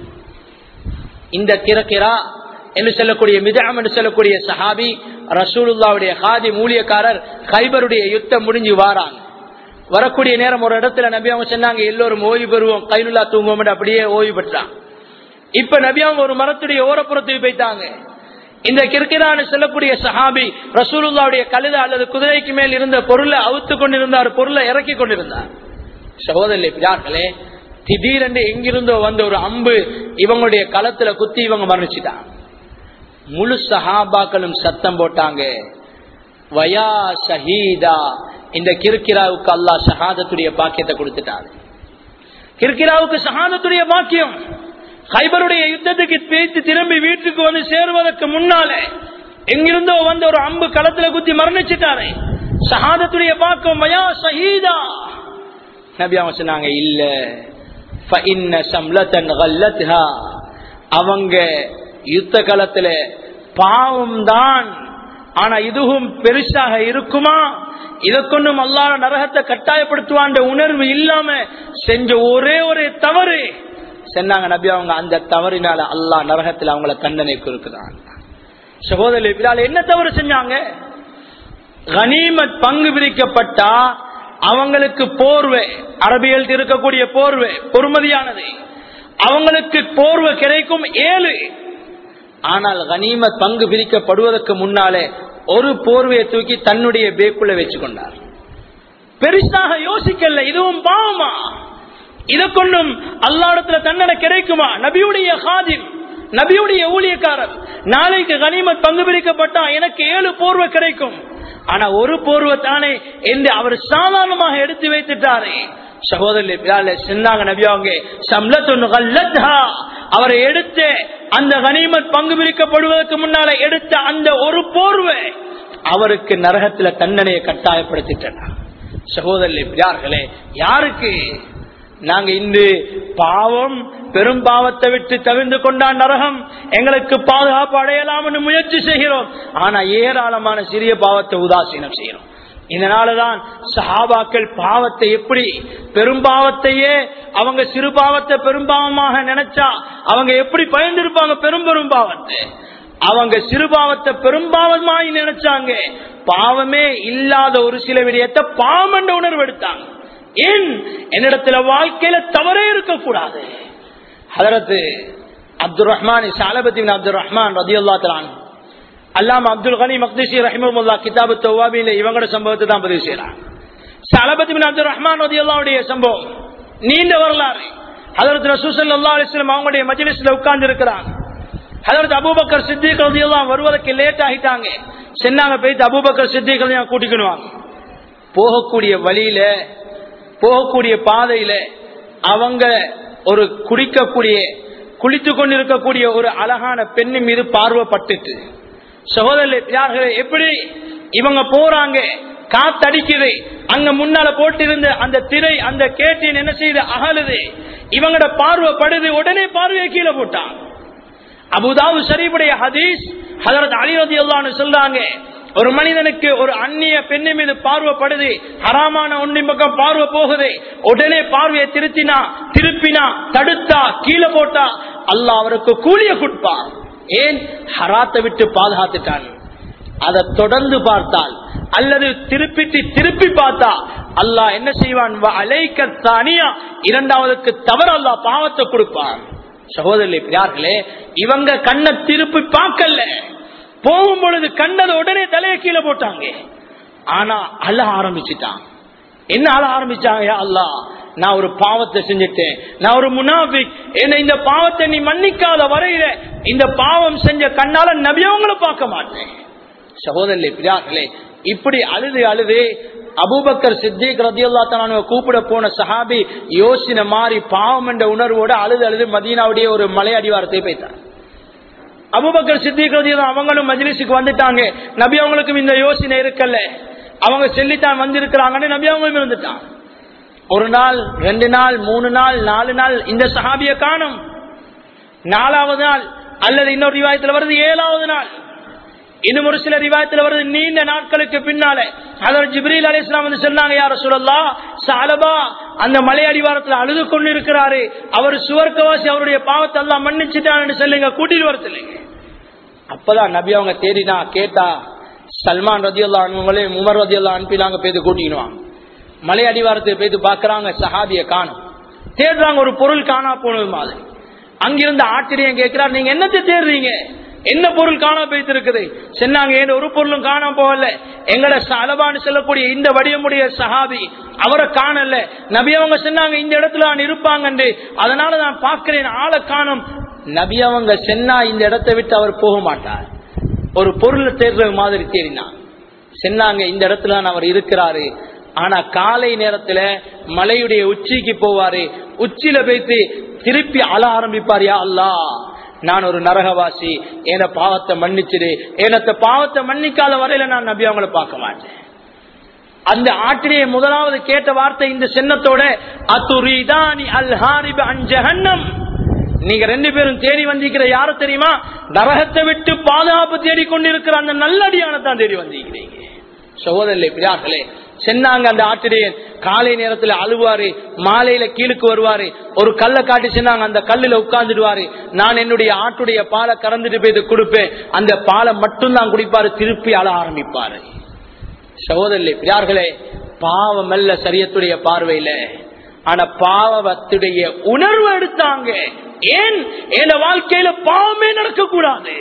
இந்த கிரக்கிரா என்று சொல்லக்கூடிய மிதாம் என்று சொல்லக்கூடிய சஹாபி ரசூலுல்லாவுடைய ஹாதி மூலியக்காரர் ஹைபருடைய யுத்தம் முடிஞ்சு வாராங்க வரக்கூடிய நேரம் ஒரு இடத்துல நபி அவங்க சொன்னாங்க எல்லோரும் ஓய்வு பெறுவோம் கைனுல்லா தூங்குவோம் அப்படியே ஓய்வு பெற்றான் இப்ப நபி அவங்க ஒரு மரத்துடைய ஓரப்புறத்துக்கு போயிட்டாங்க இந்த கிற்கிரான்னு சொல்லக்கூடிய சஹாபி ரசூலுல்லாவுடைய கழுத அல்லது குதிரைக்கு மேல் இருந்த பொருளை அவுத்து கொண்டிருந்தார் பொருளை இறக்கி கொண்டிருந்தார் சகோதரி பிதாக்களே திடீரென்று எங்கிருந்தோ வந்த ஒரு அம்பு இவங்களுடைய களத்துல குத்தி இவங்க மரணிச்சுட்டாங்க முழு சஹாபாக்களும் சத்தம் போட்டாங்க வயா ஷஹீதா இந்த கிருக்கிராவுக்கு அல்லா ஷஹாதத்துடைய பாக்கியத்தை கொடுத்துட்டாரு கிருக்கிராவுக்கு ஷஹாதத்துடைய பாக்கியம் ஹைபருடைய யுத்தத்துக்கு பேச்சு திரும்பி வீட்டுக்கு வந்து சேருவதற்கு முன்னாலே எங்கிருந்தோ வந்து ஒரு அம்பு களத்துல குத்தி மரணிச்சுட்டாரு ஷஹாதத்துடைய பாக்கம் வயா ஷஹீதா நபி அவங்க சொன்னாங்க இல்ல அவங்க யுத்த காலத்துல பாவம் தான் ஆனா இதுவும் பெருசாக இருக்குமா இதை கொண்டும் அல்லாஹ் நரகத்தை கட்டாயப்படுத்துவான்ற உணர்வு இல்லாம செஞ்ச ஒரே ஒரு தவறு சொன்னாங்க நபி அவங்க அந்த தவறினால அல்லாஹ் நரகத்தில் அவங்கள தண்டனை கொடுக்குறாங்க சகோதரி பிலால் என்ன தவறு செஞ்சாங்க கனிமத் பங்கு பிரிக்கப்பட்டா அவங்களுக்கு போர்வை அரபியல் இருக்கக்கூடிய போர்வை பொறுமதியானது அவங்களுக்கு போர்வை கிடைக்கும் ஏழு ஆனால் கனிமத் பங்கு பிரிக்கப்படுவதற்கு முன்னாலே ஒரு போர்வையை தூக்கி தன்னுடைய பேக்குள்ள வச்சு கொண்டார் பெருசாக யோசிக்கல இதுவும் பாவமா இதை கொண்டும் அல்லாடத்துல தண்டனை கிடைக்குமா நபியுடைய ஹாதிம் நபியுடைய ஊழியக்காரர் நாளைக்கு கனிமத் பங்கு பிரிக்கப்பட்டா எனக்கு ஏழு போர்வை கிடைக்கும் ஆனா ஒரு போர்வை தானே என்று அவர் சாதாரணமாக எடுத்து வைத்துட்டாரே சகோதரி சொன்னாங்க நபி அவங்க சம்லத்து அவரை எடுத்து அந்த கனிமத் பங்கு பிரிக்கப்படுவதற்கு முன்னால எடுத்த அந்த ஒரு போர்வை அவருக்கு நரகத்துல தண்டனையை கட்டாயப்படுத்திட்டார் சகோதரி யார்களே யாருக்கு நாங்க இன்று பாவம் பெரும் பாவத்தை விட்டு தவிர்ந்து கொண்டான் நரகம் எங்களுக்கு பாதுகாப்பு அடையலாம் என்று முயற்சி செய்கிறோம் ஆனா ஏராளமான சிறிய பாவத்தை உதாசீனம் செய்கிறோம் இதனாலதான் சஹாபாக்கள் பாவத்தை எப்படி பெரும் பாவத்தையே அவங்க சிறு பாவத்தை பெரும்பாவமாக நினைச்சா அவங்க எப்படி பயந்திருப்பாங்க பெரும் பெரும் பாவத்தை அவங்க சிறு பாவத்தை பெரும்பாவமாய் நினைச்சாங்க பாவமே இல்லாத ஒரு சில விடயத்தை பாவம் என்ற உணர்வு எடுத்தாங்க ஏன் என்னிடத்துல வாழ்க்கையில தவறே இருக்கக்கூடாது அதற்கு அப்துல் ரஹ்மான் சாலபத்தி அப்துல் ரஹ்மான் ரதி அல்லா அல்லாம் அப்துல் கனி மக்திசி ரஹிமுல்லா கிதாபு தவாபியில இவங்களோட சம்பவத்தை தான் பதிவு செய்யறாங்க சாலபத்தி அப்துல் ரஹ்மான் ரதி அல்லாவுடைய சம்பவம் நீண்ட வரலாறு அதற்கு ரசூசல் அல்லா அலிஸ்லாம் அவங்களுடைய மஜிலிஸ்ல உட்கார்ந்து இருக்கிறாங்க அதற்கு அபூபக்கர் சித்திக் ரதி எல்லாம் வருவதற்கு லேட் ஆகிட்டாங்க சென்னாங்க போயிட்டு அபூபக்கர் சித்திக் கூட்டிக்கணுவாங்க போகக்கூடிய வழியில போகக்கூடிய பாதையில அவங்க ஒரு குடிக்கக்கூடிய குளித்து கொண்டிருக்கக்கூடிய ஒரு அழகான பெண்ணின் மீது பார்வைப்பட்டுட்டு சகோதரர்களே எப்படி இவங்க போறாங்க காத்தடிக்குது அங்க முன்னால போட்டிருந்த அந்த திரை அந்த கேட்டின் என்ன செய்து அகலுது இவங்களோட பார்வைப்படுது உடனே பார்வையை கீழே போட்டான் அபுதாவு ஷரீஃபுடைய ஹதீஸ் ஹதரத் அலி ரதி சொல்றாங்க ஒரு மனிதனுக்கு ஒரு அந்நிய பெண்ணு மீது பார்வைப்படுது ஹராமான ஒன்றின் பக்கம் பார்வை போகுது உடனே பார்வையை திருத்தினா திருப்பினா தடுத்தா கீழே போட்டா அல்லாஹ் அவருக்கு கூலிய கொடுப்பார் ஏன் ஹராத்தை விட்டு பாதுகாத்துட்டான் அதை தொடர்ந்து பார்த்தால் அல்லது திருப்பிட்டு திருப்பி பார்த்தா அல்லாஹ் என்ன செய்வான் அலைக்க தனியா இரண்டாவதுக்கு தவறு அல்லாஹ் பாவத்தை கொடுப்பான் சகோதரி யார்களே இவங்க கண்ணை திருப்பி பார்க்கல போகும் பொழுது கண்டது உடனே தலையை கீழே போட்டாங்க ஆனா அழ ஆரம்பிச்சுட்டான் என்ன அழ ஆரம்பிச்சாங்க அல்லா நான் ஒரு பாவத்தை செஞ்சுட்டேன் நான் ஒரு முனாபிக் என்ன இந்த பாவத்தை நீ மன்னிக்காத வரையில இந்த பாவம் செஞ்ச கண்ணால நபியவங்களை பார்க்க மாட்டேன் சகோதரி பிரியார்களே இப்படி அழுது அழுது அபூபக்கர் சித்திக் ரதியுல்லா தான கூப்பிட போன சஹாபி யோசனை மாறி பாவம் என்ற உணர்வோட அழுது அழுது மதீனாவுடைய ஒரு மலை அடிவாரத்தை போய்த்தார் அபுபக்கர் சித்திக் ரதியுல்லா அவங்களும் மஜ்லிஸுக்கு வந்துட்டாங்க நபி அவங்களுக்கும் இந்த யோசனை இருக்கல்ல அவங்க சொல்லித்தான் வந்திருக்கிறாங்கன்னு நபி அவங்களும் இருந்துட்டான் ஒரு நாள் ரெண்டு நாள் மூணு நாள் நாலு நாள் இந்த சஹாபிய காணும் நாலாவது நாள் அல்லது இன்னொரு ரிவாயத்தில் வருது ஏழாவது நாள் இன்னும் ஒரு சில ரிவாயத்தில் வருது நீண்ட நாட்களுக்கு பின்னால அதர் ஜிப்ரீல் அலி இஸ்லாம் வந்து சொன்னாங்க யார சொல்லலா சாலபா அந்த மலை அடிவாரத்தில் அழுது கொண்டு இருக்கிறாரு அவர் சுவர்க்கவாசி அவருடைய பாவத்தை எல்லாம் மன்னிச்சுட்டான்னு சொல்லுங்க கூட்டிட்டு வர சொல்லுங்க அப்பதான் நபி அவங்க தேடினா கேட்டா சல்மான் ரதியுல்லா அனுவங்களே உமர் ரதியுல்லா அனுப்பினாங்க போய் கூட்டிக்கிடுவாங்க மலை அடிவாரத்தை போய் பாக்குறாங்க சஹாபிய காணும் தேடுறாங்க ஒரு பொருள் காணா போனது மாதிரி அங்கிருந்து ஆச்சரியம் கேட்கிறார் நீங்க என்னத்தை தேடுறீங்க என்ன பொருள் காண போயிட்டு இருக்குது சொன்னாங்க ஏன் ஒரு பொருளும் காணாம போகல எங்கட அலபான்னு சொல்லக்கூடிய இந்த வடிவமுடைய சஹாபி அவரை காணல நபி அவங்க சொன்னாங்க இந்த இடத்துல நான் இருப்பாங்க அதனால நான் பார்க்கிறேன் ஆளை காணும் நபி அவங்க சென்னா இந்த இடத்தை விட்டு அவர் போக மாட்டார் ஒரு பொருளை தேடுறது மாதிரி தேடினான் சொன்னாங்க இந்த இடத்துல அவர் இருக்கிறாரு ஆனா காலை நேரத்துல மலையுடைய உச்சிக்கு போவாரு உச்சியில போய்த்து திருப்பி அழ ஆரம்பிப்பார் யா அல்லா நான் ஒரு நரகவாசி என பாவத்தை மன்னிச்சிடு எனத்த பாவத்தை மன்னிக்காத வரையில நான் நபி அவங்கள பார்க்க மாட்டேன் அந்த ஆற்றியை முதலாவது கேட்ட வார்த்தை இந்த சின்னத்தோட அத்துரிதானி அல் ஹாரிப் அஞ்சகன்னம் நீங்க ரெண்டு பேரும் தேடி வந்திருக்கிற யார தெரியுமா நரகத்தை விட்டு பாதுகாப்பு தேடிக்கொண்டிருக்கிற அந்த நல்லடியான தான் தேடி வந்திருக்கிறீங்க சகோதரர்களே பிரியார்களே சென்னாங்க அந்த ஆட்டிடையன் காலை நேரத்துல அழுவாரு மாலையில கீழுக்கு வருவாரு ஒரு கல்லை காட்டி சென்னாங்க அந்த கல்லுல உட்கார்ந்துடுவாரு நான் என்னுடைய ஆட்டுடைய பாலை கறந்துட்டு போய் கொடுப்பேன் அந்த பாலை மட்டும்தான் குடிப்பாரு திருப்பி அழ ஆரம்பிப்பாரு சகோதரர்களே பிரியார்களே பாவம் அல்ல சரியத்துடைய பார்வையில ஆனா பாவத்துடைய உணர்வு எடுத்தாங்க ஏன் என் வாழ்க்கையில பாவமே நடக்க கூடாது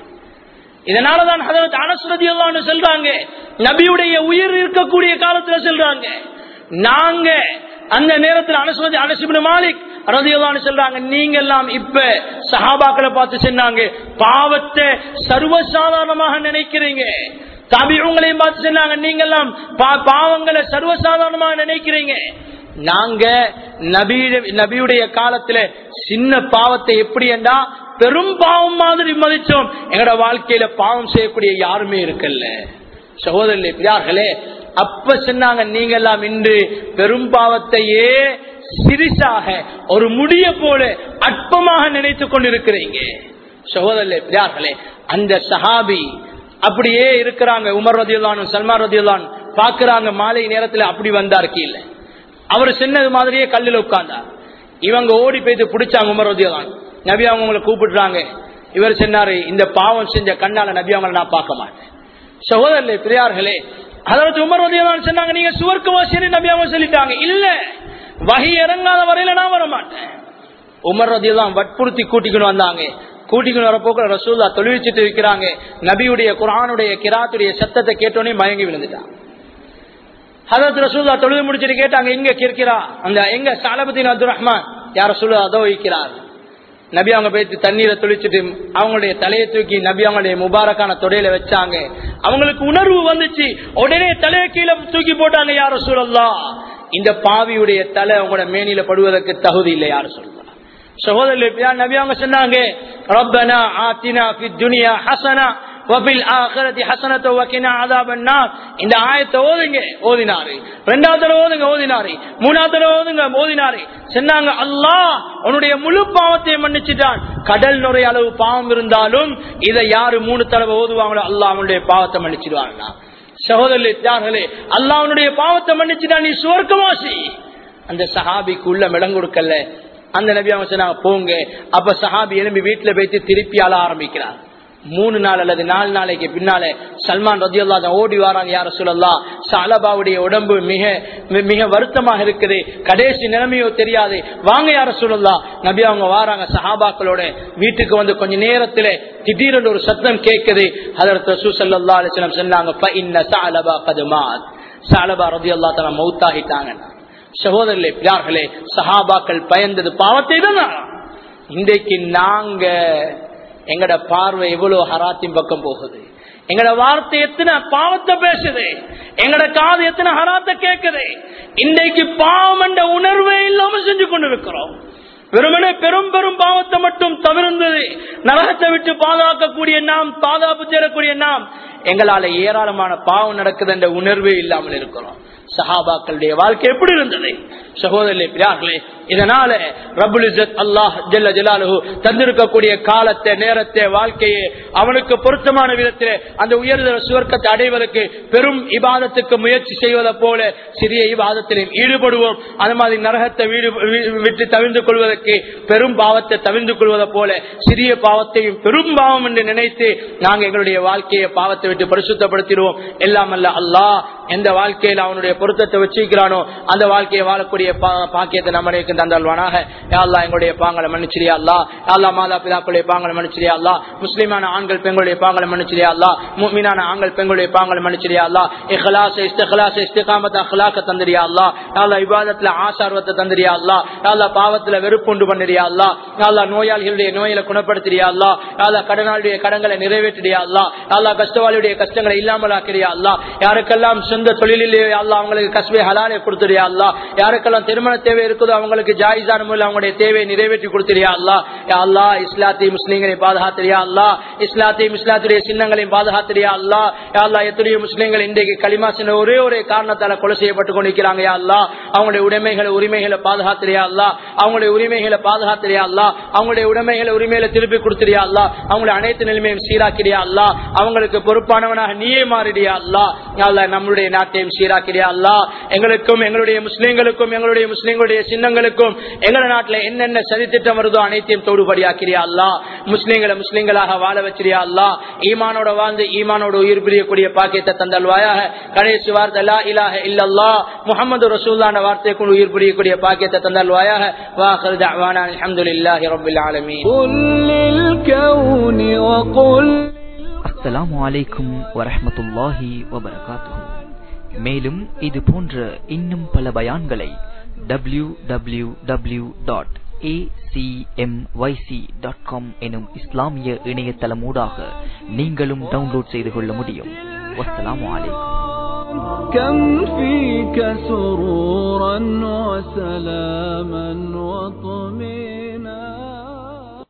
இதனாலதான் ஹதரத் அனஸ் ரதியல்லாஹு சொல்றாங்க நபியுடைய உயிர் இருக்கக்கூடிய காலத்துல சொல்றாங்க நாங்க அந்த நேரத்தில் அனஸ்வதி அனசிபின் மாலிக் ரதியல்லான்னு சொல்றாங்க நீங்க எல்லாம் இப்ப சஹாபாக்களை பார்த்து சொன்னாங்க பாவத்தை சர்வசாதாரணமாக நினைக்கிறீங்க தபியங்களையும் பார்த்து சொன்னாங்க நீங்க எல்லாம் பா- பாவங்களை சர்வசாதாரணமாக நினைக்கிறீங்க நாங்க நபி நபியுடைய காலத்துல சின்ன பாவத்தை எப்படி என்றா பெரும் பாவம் மாதிரி மதிச்சோம் எங்கட வாழ்க்கையில பாவம் செய்யக்கூடிய யாருமே இருக்கல்ல சகோதரர்களே பிரியார்களே அப்ப சொன்னாங்க நீங்க எல்லாம் இன்று பெரும் பாவத்தையே சிறிசாக ஒரு முடிய போல அற்பமாக நினைத்துக் கொண்டிருக்கிறீங்க சகோதரர்களே பிரியார்களே அந்த சஹாபி அப்படியே இருக்கிறாங்க உமர் ரதியுல்லானும் சல்மான் ரதியுல்லான் பாக்குறாங்க மாலை நேரத்துல அப்படி வந்தார் கீழே அவர் சின்னது மாதிரியே கல்லில் உட்கார்ந்தார் இவங்க ஓடி போயிட்டு பிடிச்சாங்க உமர் ரதியுல்லான் நபி அவங்க உங்களை கூப்பிடுறாங்க இவர் சொன்னாரு இந்த பாவம் செஞ்ச கண்ணால நபி அவங்களை நான் பார்க்க மாட்டேன் சகோதரர்களே பிரியார்களே அதாவது உமர் ரதியுல்லான் சொன்னாங்க நீங்க சுவர்க்கவாசின்னு நபி அவங்க சொல்லிட்டாங்க இல்ல வகை இறங்காத வரையில நான் வர மாட்டேன் உமர் ரதியெல்லாம் வற்புறுத்தி கூட்டிக்கணும் வந்தாங்க கூட்டிக்கணும் வரப்போக்கிற ரசூல்லா தொழிற்சிட்டு இருக்கிறாங்க நபியுடைய குரானுடைய கிராத்துடைய சத்தத்தை கேட்டோன்னே மயங்கி விழுந்துட்டான் ஹதரத் ரசூல்லா தொழுது முடிச்சுட்டு கேட்டாங்க எங்க கிற்கிறா அந்த எங்க சாலபத்தின் அப்துல் ரஹ்மான் யார சொல்ல அதோ வைக்கிறார் நபி அவங்க போயிட்டு தண்ணீரை தொளிச்சுட்டு அவங்களுடைய தலையை தூக்கி நபி அவங்களுடைய முபாரக்கான தொடையில வச்சாங்க அவங்களுக்கு உணர்வு வந்துச்சு உடனே தலையை கீழே தூக்கி போட்டாங்க யார சூழல்லா இந்த பாவியுடைய தலை அவங்களோட மேனில படுவதற்கு தகுதி இல்லை யார சொல்லலாம் சகோதரர் நபி அவங்க சொன்னாங்க ரப்பனா ஆத்தினா ஃபி துனியா ஹசனா வபில் ஆഖിറതി ஹஸனத வகினா அஸாபன்னார் இந்த ஆயத்தை ஓதுங்க ஓதினாரு இரண்டாவது தடவை ஓதுங்க ஓதினாரு மூணாவது தடவை ஓதுங்க ஓதினாரு சொன்னாங்க அல்லாஹ் உன்னுடைய முழு பாவத்தை மன்னிச்சிட்டான் கடல் நுரை அளவு பாவம் இருந்தாலும் இதை யாரு மூணு தடவை ஓதுவாங்களோ அல்லாஹ் அவனுடைய பாவத்தை மன்னிச்சிடுவாங்க சகோதரர்களே அல்லாஹ் அவனுடைய பாவத்தை மன்னிச்சுட்டான் நீ சுவர்க்கவாசி அந்த சஹாபிக்கு உள்ள மிடம் கொடுக்கல அந்த நபி அவங்க சொன்னாங்க போங்க அப்ப சஹாபி எழும்பி வீட்டுல போயிட்டு திருப்பி ஆள ஆரம்பிக்கிறார் மூணு நாள் அல்லது நாலு நாளைக்கு பின்னால சல்மான் ரத்தியல்லா தான் ஓடி வராங்க யார சொல்லலாம் சாலபாவுடைய உடம்பு மிக மி- மிக வருத்தமாக இருக்குது கடைசி நிலைமையோ தெரியாது வாங்க யார சொல்லலாம் நபி அவங்க வாராங்க சஹாபாக்களோட வீட்டுக்கு வந்து கொஞ்ச நேரத்துல திடீரென்று ஒரு சத்தம் கேட்குது அதற்கு ரசூசல்லா அலிஸ்லாம் சொன்னாங்க "ஃப இன்ன சாலபா கதுமாத் சாலபா ரத்தியல்லா தலா மௌத்தாகிட்டாங்க சகோதரர்களே பியார்களே சஹாபாக்கள் பயந்தது பாவத்தை தான் இன்றைக்கு நாங்க எங்கட பார்வை எவ்வளவு ஹராத்தின் பக்கம் போகுது எங்கட வார்த்தை எத்தனை பாவத்தை பேசுது எங்கட காது எத்தனை ஹராத்தை கேட்குது இன்றைக்கு பாவம் என்ற உணர்வே இல்லாம செஞ்சு கொண்டிருக்கிறோம் வெறுமனே பெரும் பெரும் பாவத்தை மட்டும் தவிர்ந்தது நரகத்தை விட்டு பாதுகாக்கக்கூடிய நாம் பாதுகாப்பு தேடக்கூடிய நாம் எங்களால ஏராளமான பாவம் நடக்குது என்ற உணர்வே இல்லாமல் இருக்கிறோம் சஹாபாக்களுடைய வாழ்க்கை எப்படி இருந்தது சகோதரர்களே பிரியார்களே இதனால ரபுல் இஸ்ஸத் அல்லாஹ் ஜல்ல ஜலாலுஹு தந்திருக்கக்கூடிய காலத்தை நேரத்தை வாழ்க்கையை அவனுக்கு பொருத்தமான விதத்தில் அந்த உயர்தர சுவர்க்கத்தை அடைவதற்கு பெரும் இபாதத்துக்கு முயற்சி செய்வதை போல சிறிய இபாதத்திலும் ஈடுபடுவோம் அது மாதிரி நரகத்தை வீடு வி- விட்டு தவிர்ந்து கொள்வதற்கு பெரும் பாவத்தை தவிர்ந்து கொள்வதை போல சிறிய பாவத்தையும் பெரும் பாவம் என்று நினைத்து நாங்கள் எங்களுடைய வாழ்க்கையை பாவத்தை விட்டு பரிசுத்தப்படுத்திடுவோம் எல்லாம் அல்ல அல்லாஹ் எந்த வாழ்க்கையில் அவனுடைய பொருத்தத்தை வச்சிருக்கிறானோ அந்த வாழ்க்கையை வாழக்கூடிய பா- பாக்கியத்தை நம்மளுக்கு தந்தல்வானாக யாழ்லா எங்களுடைய பாங்களை மன்னிச்சிரியா அல்லா யாழ்லா மாதா பிதாக்களுடைய பாங்களை மன்னிச்சிரியா அல்லா முஸ்லிமான ஆண்கள் பெண்களுடைய பாங்களை மன்னிச்சிரியா அல்லா முக்மீனான ஆண்கள் பெண்களுடைய பாங்களை மன்னிச்சிரியா அல்லா இஹ்லாஸ் இஸ்திகலாஸ் இஸ்திகாமத் அஹ்லாக்க தந்திரியா அல்லா யாழ்லா இபாதத்துல ஆசார்வத்தை தந்திரியா அல்லா யாழ்லா பாவத்துல வெறுப்புண்டு பண்ணிரியா அல்லா யாழ்லா நோயாளிகளுடைய நோயில குணப்படுத்திரியா அல்லா யாழ்லா கடனாளுடைய கடன்களை நிறைவேற்றியா அல்லா யாழ்லா கஷ்டவாளியுடைய கஷ்டங்களை இல்லாமல் ஆக்கிறியா அல்லா யாருக்கெல்லாம் சொந்த தொழிலிலே அல்லா அவங்களுக்கு கஸ்பே ஹலாலே கொடுத்துறியா அல்லா யாருக்கெல்லாம் யாரெல்லாம் திருமண தேவை இருக்குதோ அவங்களுக்கு ஜாயிஸான முறையில் அவங்களுடைய தேவையை நிறைவேற்றி கொடுத்திரியா அல்லா யா அல்லா இஸ்லாத்தையும் முஸ்லீம்களை பாதுகாத்திரியா அல்லா இஸ்லாத்தையும் இஸ்லாத்துடைய சின்னங்களையும் பாதுகாத்திரியா அல்லா யா அல்லா எத்தனையோ முஸ்லீம்கள் இன்றைக்கு களிமா சின்ன ஒரே ஒரு காரணத்தால கொலை செய்யப்பட்டு கொண்டிருக்கிறாங்க யா அல்லா அவங்களுடைய உடைமைகளை உரிமைகளை பாதுகாத்திரியா அல்லா அவங்களுடைய உரிமைகளை பாதுகாத்திரியா அல்லா அவங்களுடைய உடைமைகளை உரிமைகளை திருப்பி கொடுத்திரியா அல்லா அவங்களுடைய அனைத்து நிலைமையும் சீராக்கிறியா அல்லா அவங்களுக்கு பொறுப்பானவனாக நீயே மாறிடியா அல்லா யா அல்லா நம்மளுடைய நாட்டையும் சீராக்கிறியா அல்லா எங்களுக்கும் எங்களுடைய முஸ்லீம்களுக்கும் எங்களுடைய முஸ்லீம்களுடைய சின்னங்களுக்கும் எங்களுடைய நாட்டில் என்னென்ன சதித்திட்டம் வருதோ அனைத்தையும் தோடுபடியாக்கிறியா அல்லா முஸ்லீம்களை முஸ்லீம்களாக வாழ வச்சிரியா அல்லா ஈமானோட வாழ்ந்து ஈமானோட உயிர் பிரியக்கூடிய பாக்கியத்தை தந்தல்வாயாக கடைசி வார்த்தை லா இலாஹ இல்லல்லா முகமது ரசூல்லான வார்த்தையை கொண்டு உயிர் பிரியக்கூடிய பாக்கியத்தை தந்தல்வாயாக வாஹர் தஅவானா அல்ஹம்துலில்லாஹி ரப்பில் ஆலமீன் قل للكون وقل அஸ்ஸலாமு அலைக்கும் வரஹ்மத்துல்லாஹி வபரகாத்துஹு மேலும் இது போன்ற இன்னும் பல பயான்களை W W W dot dot com எனும் இஸ்லாமிய இணையதளமூடாக நீங்களும் டவுன்லோட் செய்து கொள்ள முடியும் வஸ்ஸலாமு அலைக்கும் كم فيك سرورا وسلام